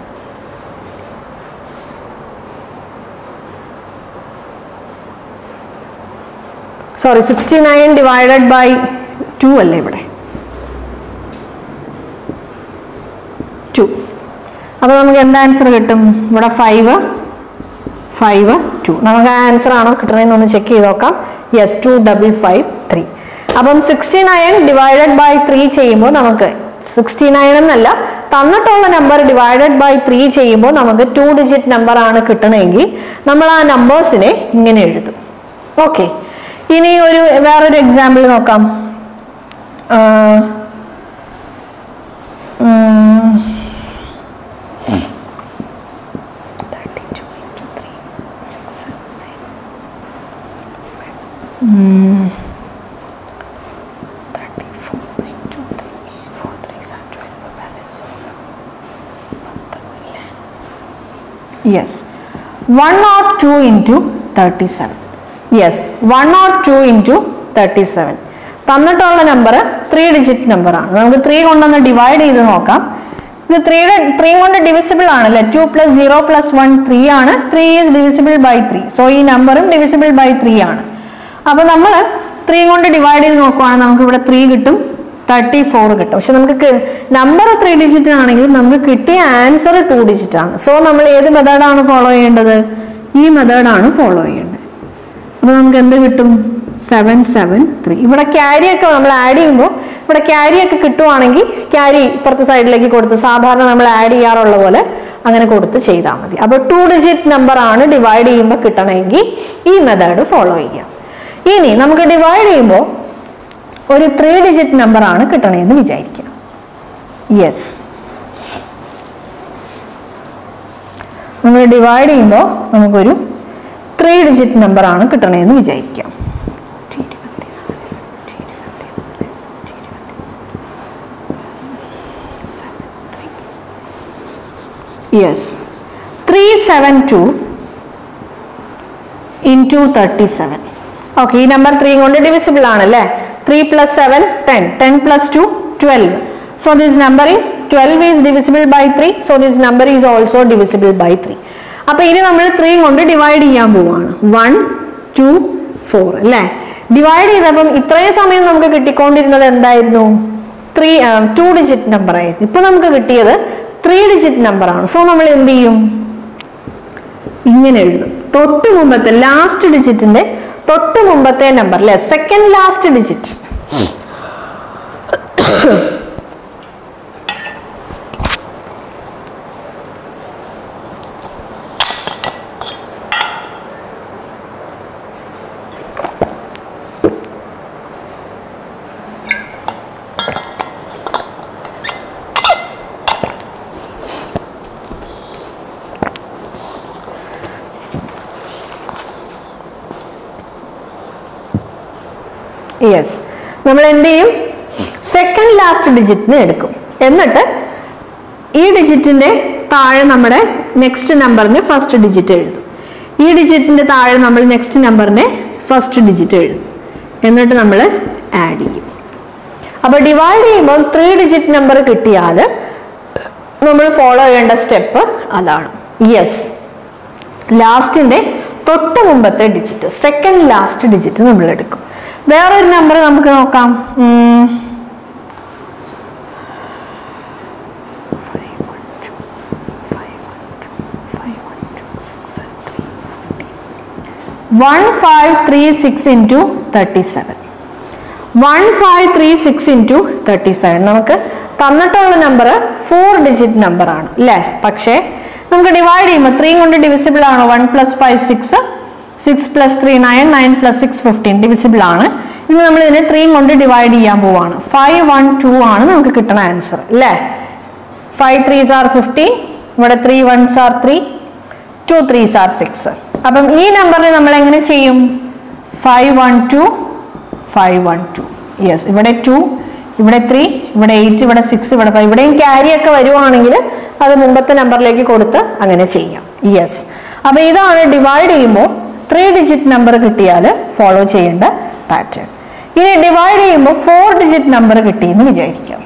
sorry sixty nine divided by two അല്ലേ ഇവിടെ ടു അപ്പോൾ നമുക്ക് എന്ത് ആൻസർ കിട്ടും ഇവിടെ ഫൈവ് ഫൈവ് ടു നമുക്ക് ആ ആൻസർ ആണോ കിട്ടണമെന്ന് ഒന്ന് ചെക്ക് ചെയ്ത് നോക്കാം yes two double five three അപ്പം sixty nine divided by three ചെയ്യുമ്പോൾ നമുക്ക് സിക്സ്റ്റി നയൻ എന്നല്ല തന്നിട്ടുള്ള നമ്പർ ഡിവൈഡഡ് ബൈ ത്രീ ചെയ്യുമ്പോൾ നമുക്ക് ടു ഡിജിറ്റ് നമ്പർ ആണ് കിട്ടണമെങ്കിൽ നമ്മൾ ആ നമ്പേഴ്സിനെ ഇങ്ങനെ എഴുതും ഓക്കെ ഇനി ഒരു വേറൊരു എക്സാമ്പിൾ നോക്കാം ആ, ഉം, 32 into 3, 6, 7, 9. Mm. 34 into 3, 4, 3, 7, 12 balance. പത്തൊമ്പത്. Yes. 102 into 37. Yes. 102 into 37. തന്നിട്ടുള്ള നമ്പർ ത്രീ ഡിജിറ്റ് നമ്പറാണ് നമുക്ക് ത്രീ കൊണ്ടൊന്ന് ഡിവൈഡ് ചെയ്ത് നോക്കാം ഇത് ത്രീയുടെ ത്രീ കൊണ്ട് ഡിവിസിബിൾ ആണല്ലേ two plus zero plus one three ആണ് three is divisible by three so ഈ നമ്പറും ഡിവിസിബിൾ ബൈ ത്രീ ആണ് അപ്പൊ നമ്മൾ ത്രീ കൊണ്ട് ഡിവൈഡ് ചെയ്ത് നോക്കുവാണെങ്കിൽ നമുക്ക് ഇവിടെ ത്രീ കിട്ടും തേർട്ടി ഫോർ കിട്ടും പക്ഷെ നമുക്ക് നമ്പർ ത്രീ ഡിജിറ്റ് ആണെങ്കിൽ നമുക്ക് കിട്ടിയ ആൻസർ ടു ഡിജിറ്റ് ആണ് സോ നമ്മൾ ഏത് മെത്തേഡാണ് ഫോളോ ചെയ്യേണ്ടത് ഈ മെത്തേഡാണ് ഫോളോ ചെയ്യേണ്ടത് അപ്പോൾ നമുക്ക് എന്ത് കിട്ടും സെവൻ സെവൻ ത്രീ ഇവിടെ ക്യാരി ഒക്കെ നമ്മൾ ആഡ് ചെയ്യുമ്പോൾ ഇവിടെ ക്യാരി ഒക്കെ കിട്ടുവാണെങ്കിൽ ക്യാരി ഇപ്പുറത്തെ സൈഡിലേക്ക് കൊടുത്ത് സാധാരണ നമ്മൾ ആഡ് ചെയ്യാറുള്ള പോലെ അങ്ങനെ കൊടുത്ത് ചെയ്താൽ മതി അപ്പോൾ ടു ഡിജിറ്റ് നമ്പർ ആണ് ഡിവൈഡ് ചെയ്യുമ്പോൾ കിട്ടണമെങ്കിൽ ഈ മെത്തേഡ് ഫോളോ ചെയ്യാം ഇനി നമുക്ക് ഡിവൈഡ് ചെയ്യുമ്പോൾ ഒരു ത്രീ ഡിജിറ്റ് നമ്പർ ആണ് കിട്ടണമെന്ന് വിചാരിക്കാം യെസ് നമ്മൾ ഡിവൈഡ് ചെയ്യുമ്പോൾ നമുക്കൊരു ത്രീ ഡിജിറ്റ് നമ്പർ ആണ് കിട്ടണമെന്ന് വിചാരിക്കാം yes three seven two into thirty seven okay ഈ നമ്പർ ത്രീ കൊണ്ട് ഡിവിസിബിൾ ആണല്ലേ three plus seven ten ten plus two twelve so this number is twelve is divisible by three so this number is also divisible by three അപ്പൊ ഇനി നമ്മൾ three കൊണ്ട് divide ചെയ്യാൻ പോവാണ് one two four അല്ലേ divide ചെയ്തപ്പം ഇത്രയും സമയം നമുക്ക് കിട്ടിക്കൊണ്ടിരുന്നത് എന്തായിരുന്നു ത്രീ ടു ഡിജിറ്റ് നമ്പർ ആയിരുന്നു ഇപ്പൊ നമുക്ക് കിട്ടിയത് ത്രീ ഡിജിറ്റ് നമ്പർ ആണ് സോ നമ്മൾ എന്ത് ചെയ്യും ഇങ്ങനെ എഴുതും തൊട്ട് മുമ്പത്തെ ലാസ്റ്റ് ഡിജിറ്റിന്റെ തൊട്ട് മുമ്പത്തെ നമ്പർ അല്ലെ സെക്കൻഡ് ലാസ്റ്റ് ഡിജിറ്റ് യെസ് നമ്മൾ എന്ത് ചെയ്യും സെക്കൻഡ് ലാസ്റ്റ് ഡിജിറ്റിനെ എടുക്കും എന്നിട്ട് ഈ ഡിജിറ്റിന്റെ താഴെ നമ്മുടെ നെക്സ്റ്റ് നമ്പറിന് ഫസ്റ്റ് ഡിജിറ്റ് എഴുതും ഈ ഡിജിറ്റിന്റെ താഴെ നമ്മൾ നെക്സ്റ്റ് നമ്പറിനെ ഫസ്റ്റ് ഡിജിറ്റ് എഴുതും എന്നിട്ട് നമ്മൾ ആഡ് ചെയ്യും അപ്പോൾ ഡിവൈഡ് ചെയ്യുമ്പോൾ ത്രീ ഡിജിറ്റ് നമ്പർ കിട്ടിയാൽ നമ്മൾ ഫോളോ ചെയ്യേണ്ട സ്റ്റെപ്പ് അതാണ് യെസ് ലാസ്റ്റിന്റെ തൊട്ട് മുമ്പത്തെ ഡിജിറ്റ് സെക്കൻഡ് ലാസ്റ്റ് ഡിജിറ്റ് നമ്മൾ എടുക്കും വേറൊരു നമ്പർ നമുക്ക് നോക്കാം ഉം. One five three six into thirty seven one five three six into thirty seven നമുക്ക് തന്നിട്ടുള്ള നമ്പർ ഫോർ ഡിജിറ്റ് നമ്പർ ആണ് അല്ലേ പക്ഷേ നമുക്ക് ഡിവൈഡ് ചെയ്യുമ്പോൾ ത്രീയും കൊണ്ട് ഡിവിസിബിൾ ആണ് one plus five six six plus three nine nine plus six fifteen divisible ആണ് ഇനി നമ്മൾ ഇതിനെ ത്രീയും കൊണ്ട് ഡിവൈഡ് ചെയ്യാൻ പോവാണ് ഫൈവ് വൺ ടു ആണ് നമുക്ക് കിട്ടുന്ന ആൻസർ അല്ലേ ഫൈവ് ത്രീസ് ആർ ഫിഫ്റ്റീൻ ഇവിടെ three ones are three two threes are six അപ്പം ഈ നമ്പറിനെ നമ്മൾ എങ്ങനെ ചെയ്യും five one two five one two yes ഇവിടെ ടു ഇവിടെ ത്രീ ഇവിടെ എയ്റ്റ് ഇവിടെ സിക്സ് ഇവിടെ ഫൈവ് ഇവിടെയും ക്യാരി ഒക്കെ വരുവാണെങ്കിൽ അത് മുമ്പത്തെ നമ്പറിലേക്ക് കൊടുത്ത് അങ്ങനെ ചെയ്യാം യെസ് അപ്പൊ ഇതാണ് ഡിവൈഡ് ചെയ്യുമ്പോൾ ത്രീ ഡിജിറ്റ് നമ്പർ കിട്ടിയാൽ ഫോളോ ചെയ്യേണ്ട പാറ്റേൺ ഇനി ഡിവൈഡ് ചെയ്യുമ്പോൾ ഫോർ ഡിജിറ്റ് നമ്പർ കിട്ടിയെന്ന് വിചാരിക്കാം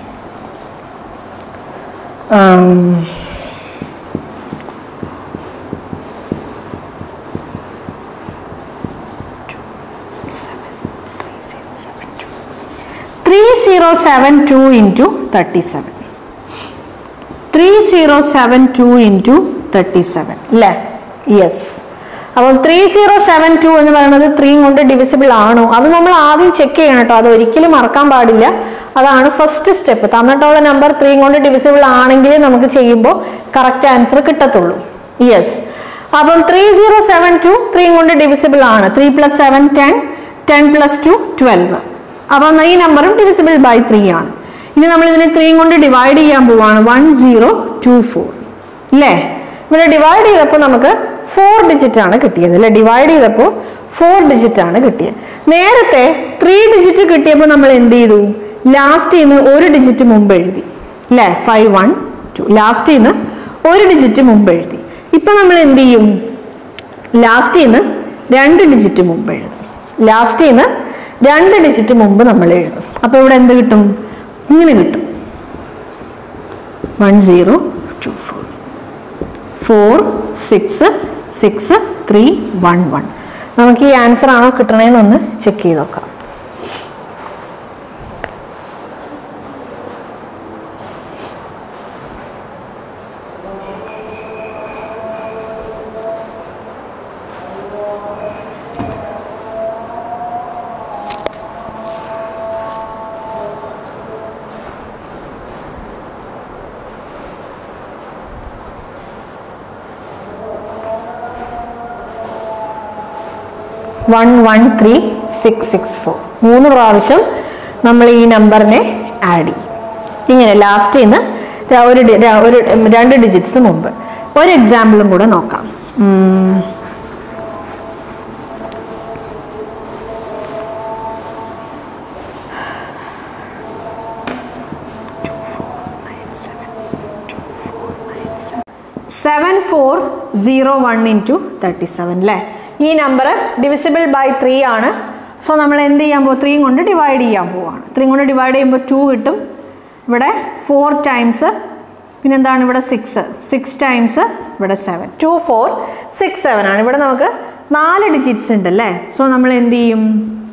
um, three zero seven two into thirty seven three zero seven two into thirty seven അല്ലേ യെസ് അപ്പം ത്രീ സീറോ സെവൻ ടു എന്ന് പറയുന്നത് ത്രീ കൊണ്ട് ഡിവിസിബിൾ ആണോ അത് നമ്മൾ ആദ്യം ചെക്ക് ചെയ്യണം കേട്ടോ അത് ഒരിക്കലും മറക്കാൻ പാടില്ല അതാണ് ഫസ്റ്റ് സ്റ്റെപ്പ് തന്നിട്ടുള്ള നമ്പർ ത്രീ കൊണ്ട് ഡിവിസിബിൾ ആണെങ്കിൽ നമുക്ക് ചെയ്യുമ്പോൾ കറക്റ്റ് ആൻസർ കിട്ടത്തുള്ളൂ യെസ് അപ്പം three zero seven two three കൊണ്ട് ഡിവിസിബിൾ ആണ് three plus seven ten ten plus two twelve അപ്പം ഈ നമ്പറും ഡിവിസിബിൾ ബൈ ത്രീ ആണ് ഇനി നമ്മൾ ഇതിനെ ത്രീയും കൊണ്ട് ഡിവൈഡ് ചെയ്യാൻ പോവാണ് വൺ സീറോ ടു ഫോർ അല്ലേ ഇവിടെ ഡിവൈഡ് ചെയ്തപ്പോൾ നമുക്ക് ഫോർ ഡിജിറ്റ് ആണ് കിട്ടിയത് അല്ലെ ഡിവൈഡ് ചെയ്തപ്പോൾ ഫോർ ഡിജിറ്റ് ആണ് കിട്ടിയത് നേരത്തെ ത്രീ ഡിജിറ്റ് കിട്ടിയപ്പോൾ നമ്മൾ എന്ത് ചെയ്തു ലാസ്റ്റ് നിന്ന് ഒരു ഡിജിറ്റ് മുമ്പ് എഴുതി അല്ലേ ഫൈവ് വൺ ടു ലാസ്റ്റ് നിന്ന് ഒരു ഡിജിറ്റ് മുമ്പ് എഴുതി ഇപ്പൊ നമ്മൾ എന്ത് ചെയ്യും ലാസ്റ്റ് നിന്ന് രണ്ട് ഡിജിറ്റ് മുമ്പ് എഴുതും ലാസ്റ്റ് നിന്ന് രണ്ട് ഡിജിറ്റ് മുമ്പ് നമ്മൾ എഴുതും അപ്പോൾ ഇവിടെ എന്ത് കിട്ടും ഇങ്ങനെ കിട്ടും one zero two four four six six three one one നമുക്ക് ഈ ആൻസർ ആണോ കിട്ടണേന്നൊന്ന് ചെക്ക് ചെയ്ത് നോക്കാം one one three six six four മൂന്ന് പ്രാവശ്യം നമ്മൾ ഈ നമ്പറിനെ ആഡ് ചെയ്യും ഇങ്ങനെ ലാസ്റ്റ് നിന്ന് ഒരു ഡി- ര- ഒരു രണ്ട് ഡിജിറ്റ്സ് മുമ്പ് ഒരു എക്സാമ്പിളും കൂടെ നോക്കാം ഉം. Seven four zero one into thirty seven അല്ലേ ഈ നമ്പർ ഡിവിസിബിൾ ബൈ ത്രീ ആണ് സോ നമ്മൾ എന്ത് ചെയ്യാൻ പോകും ത്രീയും കൊണ്ട് ഡിവൈഡ് ചെയ്യാൻ പോവാണ് ത്രീയും കൊണ്ട് ഡിവൈഡ് ചെയ്യുമ്പോൾ ടു കിട്ടും ഇവിടെ ഫോർ ടൈംസ് പിന്നെന്താണ് ഇവിടെ സിക്സ് സിക്സ് ടൈംസ് ഇവിടെ seven two four six seven ആണ് ഇവിടെ നമുക്ക് നാല് ഡിജിറ്റ്സ് ഉണ്ട് അല്ലേ സോ നമ്മൾ എന്ത് ചെയ്യും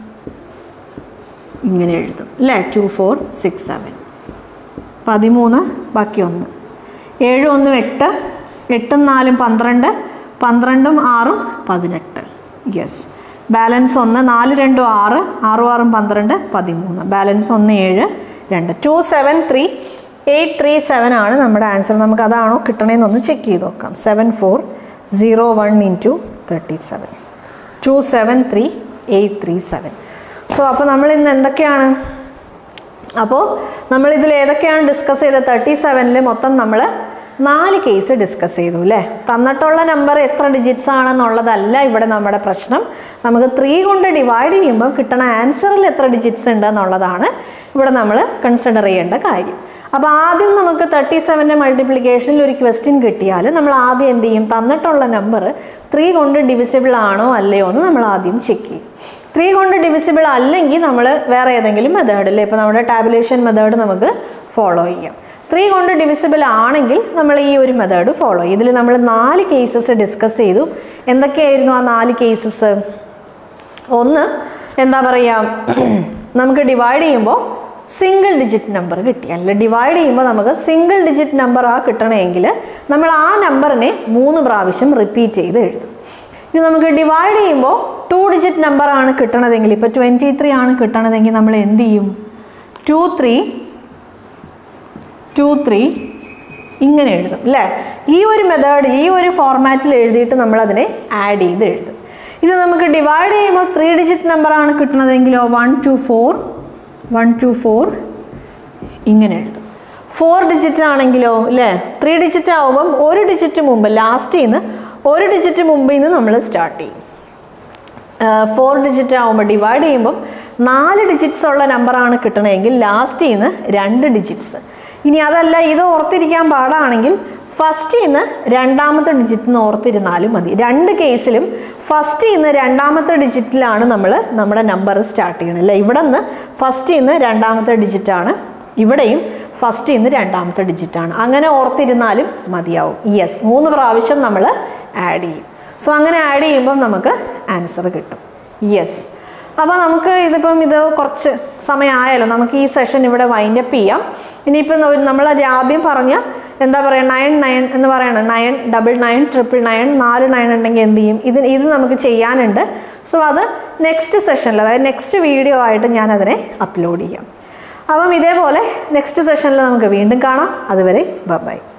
ഇങ്ങനെ എഴുതും അല്ലേ ടു ഫോർ സിക്സ് സെവൻ പതിമൂന്ന് ബാക്കി ഒന്ന് ഏഴ് ഒന്നും എട്ട് എട്ടും നാലും പന്ത്രണ്ട് പന്ത്രണ്ടും ആറും പതിനെട്ട് യെസ് ബാലൻസ് ഒന്ന് നാല് രണ്ടും ആറ് ആറും ആറും പന്ത്രണ്ട് പതിമൂന്ന് ബാലൻസ് ഒന്ന് ഏഴ് രണ്ട് two seven three eight three seven ആണ് നമ്മുടെ ആൻസർ നമുക്ക് അതാണോ കിട്ടണേന്നൊന്ന് ചെക്ക് ചെയ്ത് നോക്കാം seven four zero one into thirty seven two seven three eight three seven so അപ്പോൾ നമ്മൾ ഇന്ന് എന്തൊക്കെയാണ് അപ്പോൾ നമ്മൾ ഇതിൽ ഏതൊക്കെയാണ് ഡിസ്കസ് ചെയ്തത് തേർട്ടി സെവനിൽ മൊത്തം നമ്മൾ നാല് കേസ് ഡിസ്കസ് ചെയ്തു അല്ലേ തന്നിട്ടുള്ള നമ്പർ എത്ര ഡിജിറ്റ്സ് ആണെന്നുള്ളതല്ല ഇവിടെ നമ്മുടെ പ്രശ്നം നമുക്ക് ത്രീ കൊണ്ട് ഡിവൈഡ് ചെയ്യുമ്പോൾ കിട്ടണ ആൻസറിൽ എത്ര ഡിജിറ്റ്സ് ഉണ്ട് എന്നുള്ളതാണ് ഇവിടെ നമ്മൾ കൺസിഡർ ചെയ്യേണ്ട കാര്യം അപ്പോൾ ആദ്യം നമുക്ക് തേർട്ടി സെവൻ്റെ മൾട്ടിപ്ലിക്കേഷനിൽ ഒരു ക്വസ്റ്റ്യൻ കിട്ടിയാൽ നമ്മൾ ആദ്യം എന്ത് ചെയ്യും തന്നിട്ടുള്ള നമ്പർ ത്രീ കൊണ്ട് ഡിവിസിബിൾ ആണോ അല്ലയോ എന്ന് നമ്മൾ ആദ്യം ചെക്ക് ചെയ്യും ത്രീ കൊണ്ട് ഡിവിസിബിൾ അല്ലെങ്കിൽ നമ്മൾ വേറെ ഏതെങ്കിലും മെത്തേഡിൽ ഇപ്പോൾ നമ്മുടെ ടാബുലേഷൻ മെത്തേഡ് നമുക്ക് ഫോളോ ചെയ്യാം ത്രീ കൊണ്ട് ഡിവിസിബിൾ ആണെങ്കിൽ നമ്മൾ ഈ ഒരു മെത്തേഡ് ഫോളോ ചെയ്യും ഇതിൽ നമ്മൾ നാല് കേസസ് ഡിസ്കസ് ചെയ്തു എന്തൊക്കെയായിരുന്നു ആ നാല് കേസസ് ഒന്ന് എന്താ പറയുക നമുക്ക് ഡിവൈഡ് ചെയ്യുമ്പോൾ സിംഗിൾ ഡിജിറ്റ് നമ്പർ കിട്ടി അല്ല ഡിവൈഡ് ചെയ്യുമ്പോൾ നമുക്ക് സിംഗിൾ ഡിജിറ്റ് നമ്പർ ആ കിട്ടണമെങ്കിൽ നമ്മൾ ആ നമ്പറിനെ മൂന്ന് പ്രാവശ്യം റിപ്പീറ്റ് ചെയ്ത് എഴുതും ഇനി നമുക്ക് ഡിവൈഡ് ചെയ്യുമ്പോൾ ടു ഡിജിറ്റ് നമ്പർ ആണ് കിട്ടണതെങ്കിൽ ഇപ്പോൾ ട്വൻറ്റി ത്രീ ആണ് കിട്ടണതെങ്കിൽ നമ്മൾ എന്ത് ചെയ്യും ടു ത്രീ ടു ത്രീ ഇങ്ങനെ എഴുതും അല്ലേ ഈ ഒരു മെത്തേഡ് ഈ ഒരു ഫോർമാറ്റിൽ എഴുതിയിട്ട് നമ്മളതിനെ ആഡ് ചെയ്ത് എഴുതും ഇനി നമുക്ക് ഡിവൈഡ് ചെയ്യുമ്പോൾ ത്രീ ഡിജിറ്റ് നമ്പറാണ് കിട്ടുന്നതെങ്കിലോ one two four one two four ഇങ്ങനെ എഴുതും ഫോർ ഡിജിറ്റ് ആണെങ്കിലോ അല്ലേ ത്രീ ഡിജിറ്റ് ആവുമ്പം ഒരു ഡിജിറ്റ് മുമ്പ് ലാസ്റ്റ് നിന്ന് ഒരു ഡിജിറ്റ് മുമ്പിൽ നിന്ന് നമ്മൾ സ്റ്റാർട്ട് ചെയ്യും ഫോർ ഡിജിറ്റ് ആകുമ്പോൾ ഡിവൈഡ് ചെയ്യുമ്പം നാല് ഡിജിറ്റ്സ് ഉള്ള നമ്പറാണ് കിട്ടണമെങ്കിൽ ലാസ്റ്റ് നിന്ന് രണ്ട് ഡിജിറ്റ്സ് ഇനി അതല്ല ഇത് ഓർത്തിരിക്കാൻ പാടാണെങ്കിൽ ഫസ്റ്റ് ഇന്ന് രണ്ടാമത്തെ ഡിജിറ്റ് നിന്ന് ഓർത്തിരുന്നാലും മതി രണ്ട് കേസിലും ഫസ്റ്റ് ഇന്ന് രണ്ടാമത്തെ ഡിജിറ്റിലാണ് നമ്മൾ നമ്മുടെ നമ്പർ സ്റ്റാർട്ട് ചെയ്യണം അല്ലേ ഇവിടെ നിന്ന് ഫസ്റ്റ് ഇന്ന് രണ്ടാമത്തെ ഡിജിറ്റാണ് ഇവിടെയും ഫസ്റ്റ് ഇന്ന് രണ്ടാമത്തെ ഡിജിറ്റാണ് അങ്ങനെ ഓർത്തിരുന്നാലും മതിയാവും യെസ് മൂന്ന് പ്രാവശ്യം നമ്മൾ ആഡ് ചെയ്യും സോ അങ്ങനെ ആഡ് ചെയ്യുമ്പം നമുക്ക് ആൻസർ കിട്ടും യെസ് അപ്പോൾ നമുക്ക് ഇതിപ്പം ഇത് കുറച്ച് സമയമായല്ലോ നമുക്ക് ഈ സെഷൻ ഇവിടെ വൈൻഡപ്പ് ചെയ്യാം ഇനിയിപ്പം നമ്മൾ ആദ്യം പറഞ്ഞ എന്താ പറയുക നയൻ നയൻ എന്ന് പറയണം nine double nine triple nine നാല് നയൻ ഉണ്ടെങ്കിൽ എന്ത് ചെയ്യും ഇത് ഇത് നമുക്ക് ചെയ്യാനുണ്ട് സോ അത് നെക്സ്റ്റ് സെഷനിൽ അതായത് നെക്സ്റ്റ് വീഡിയോ ആയിട്ട് ഞാൻ അതിനെ അപ്ലോഡ് ചെയ്യാം അപ്പം ഇതേപോലെ നെക്സ്റ്റ് സെഷനിൽ നമുക്ക് വീണ്ടും കാണാം അതുവരെ ബൈ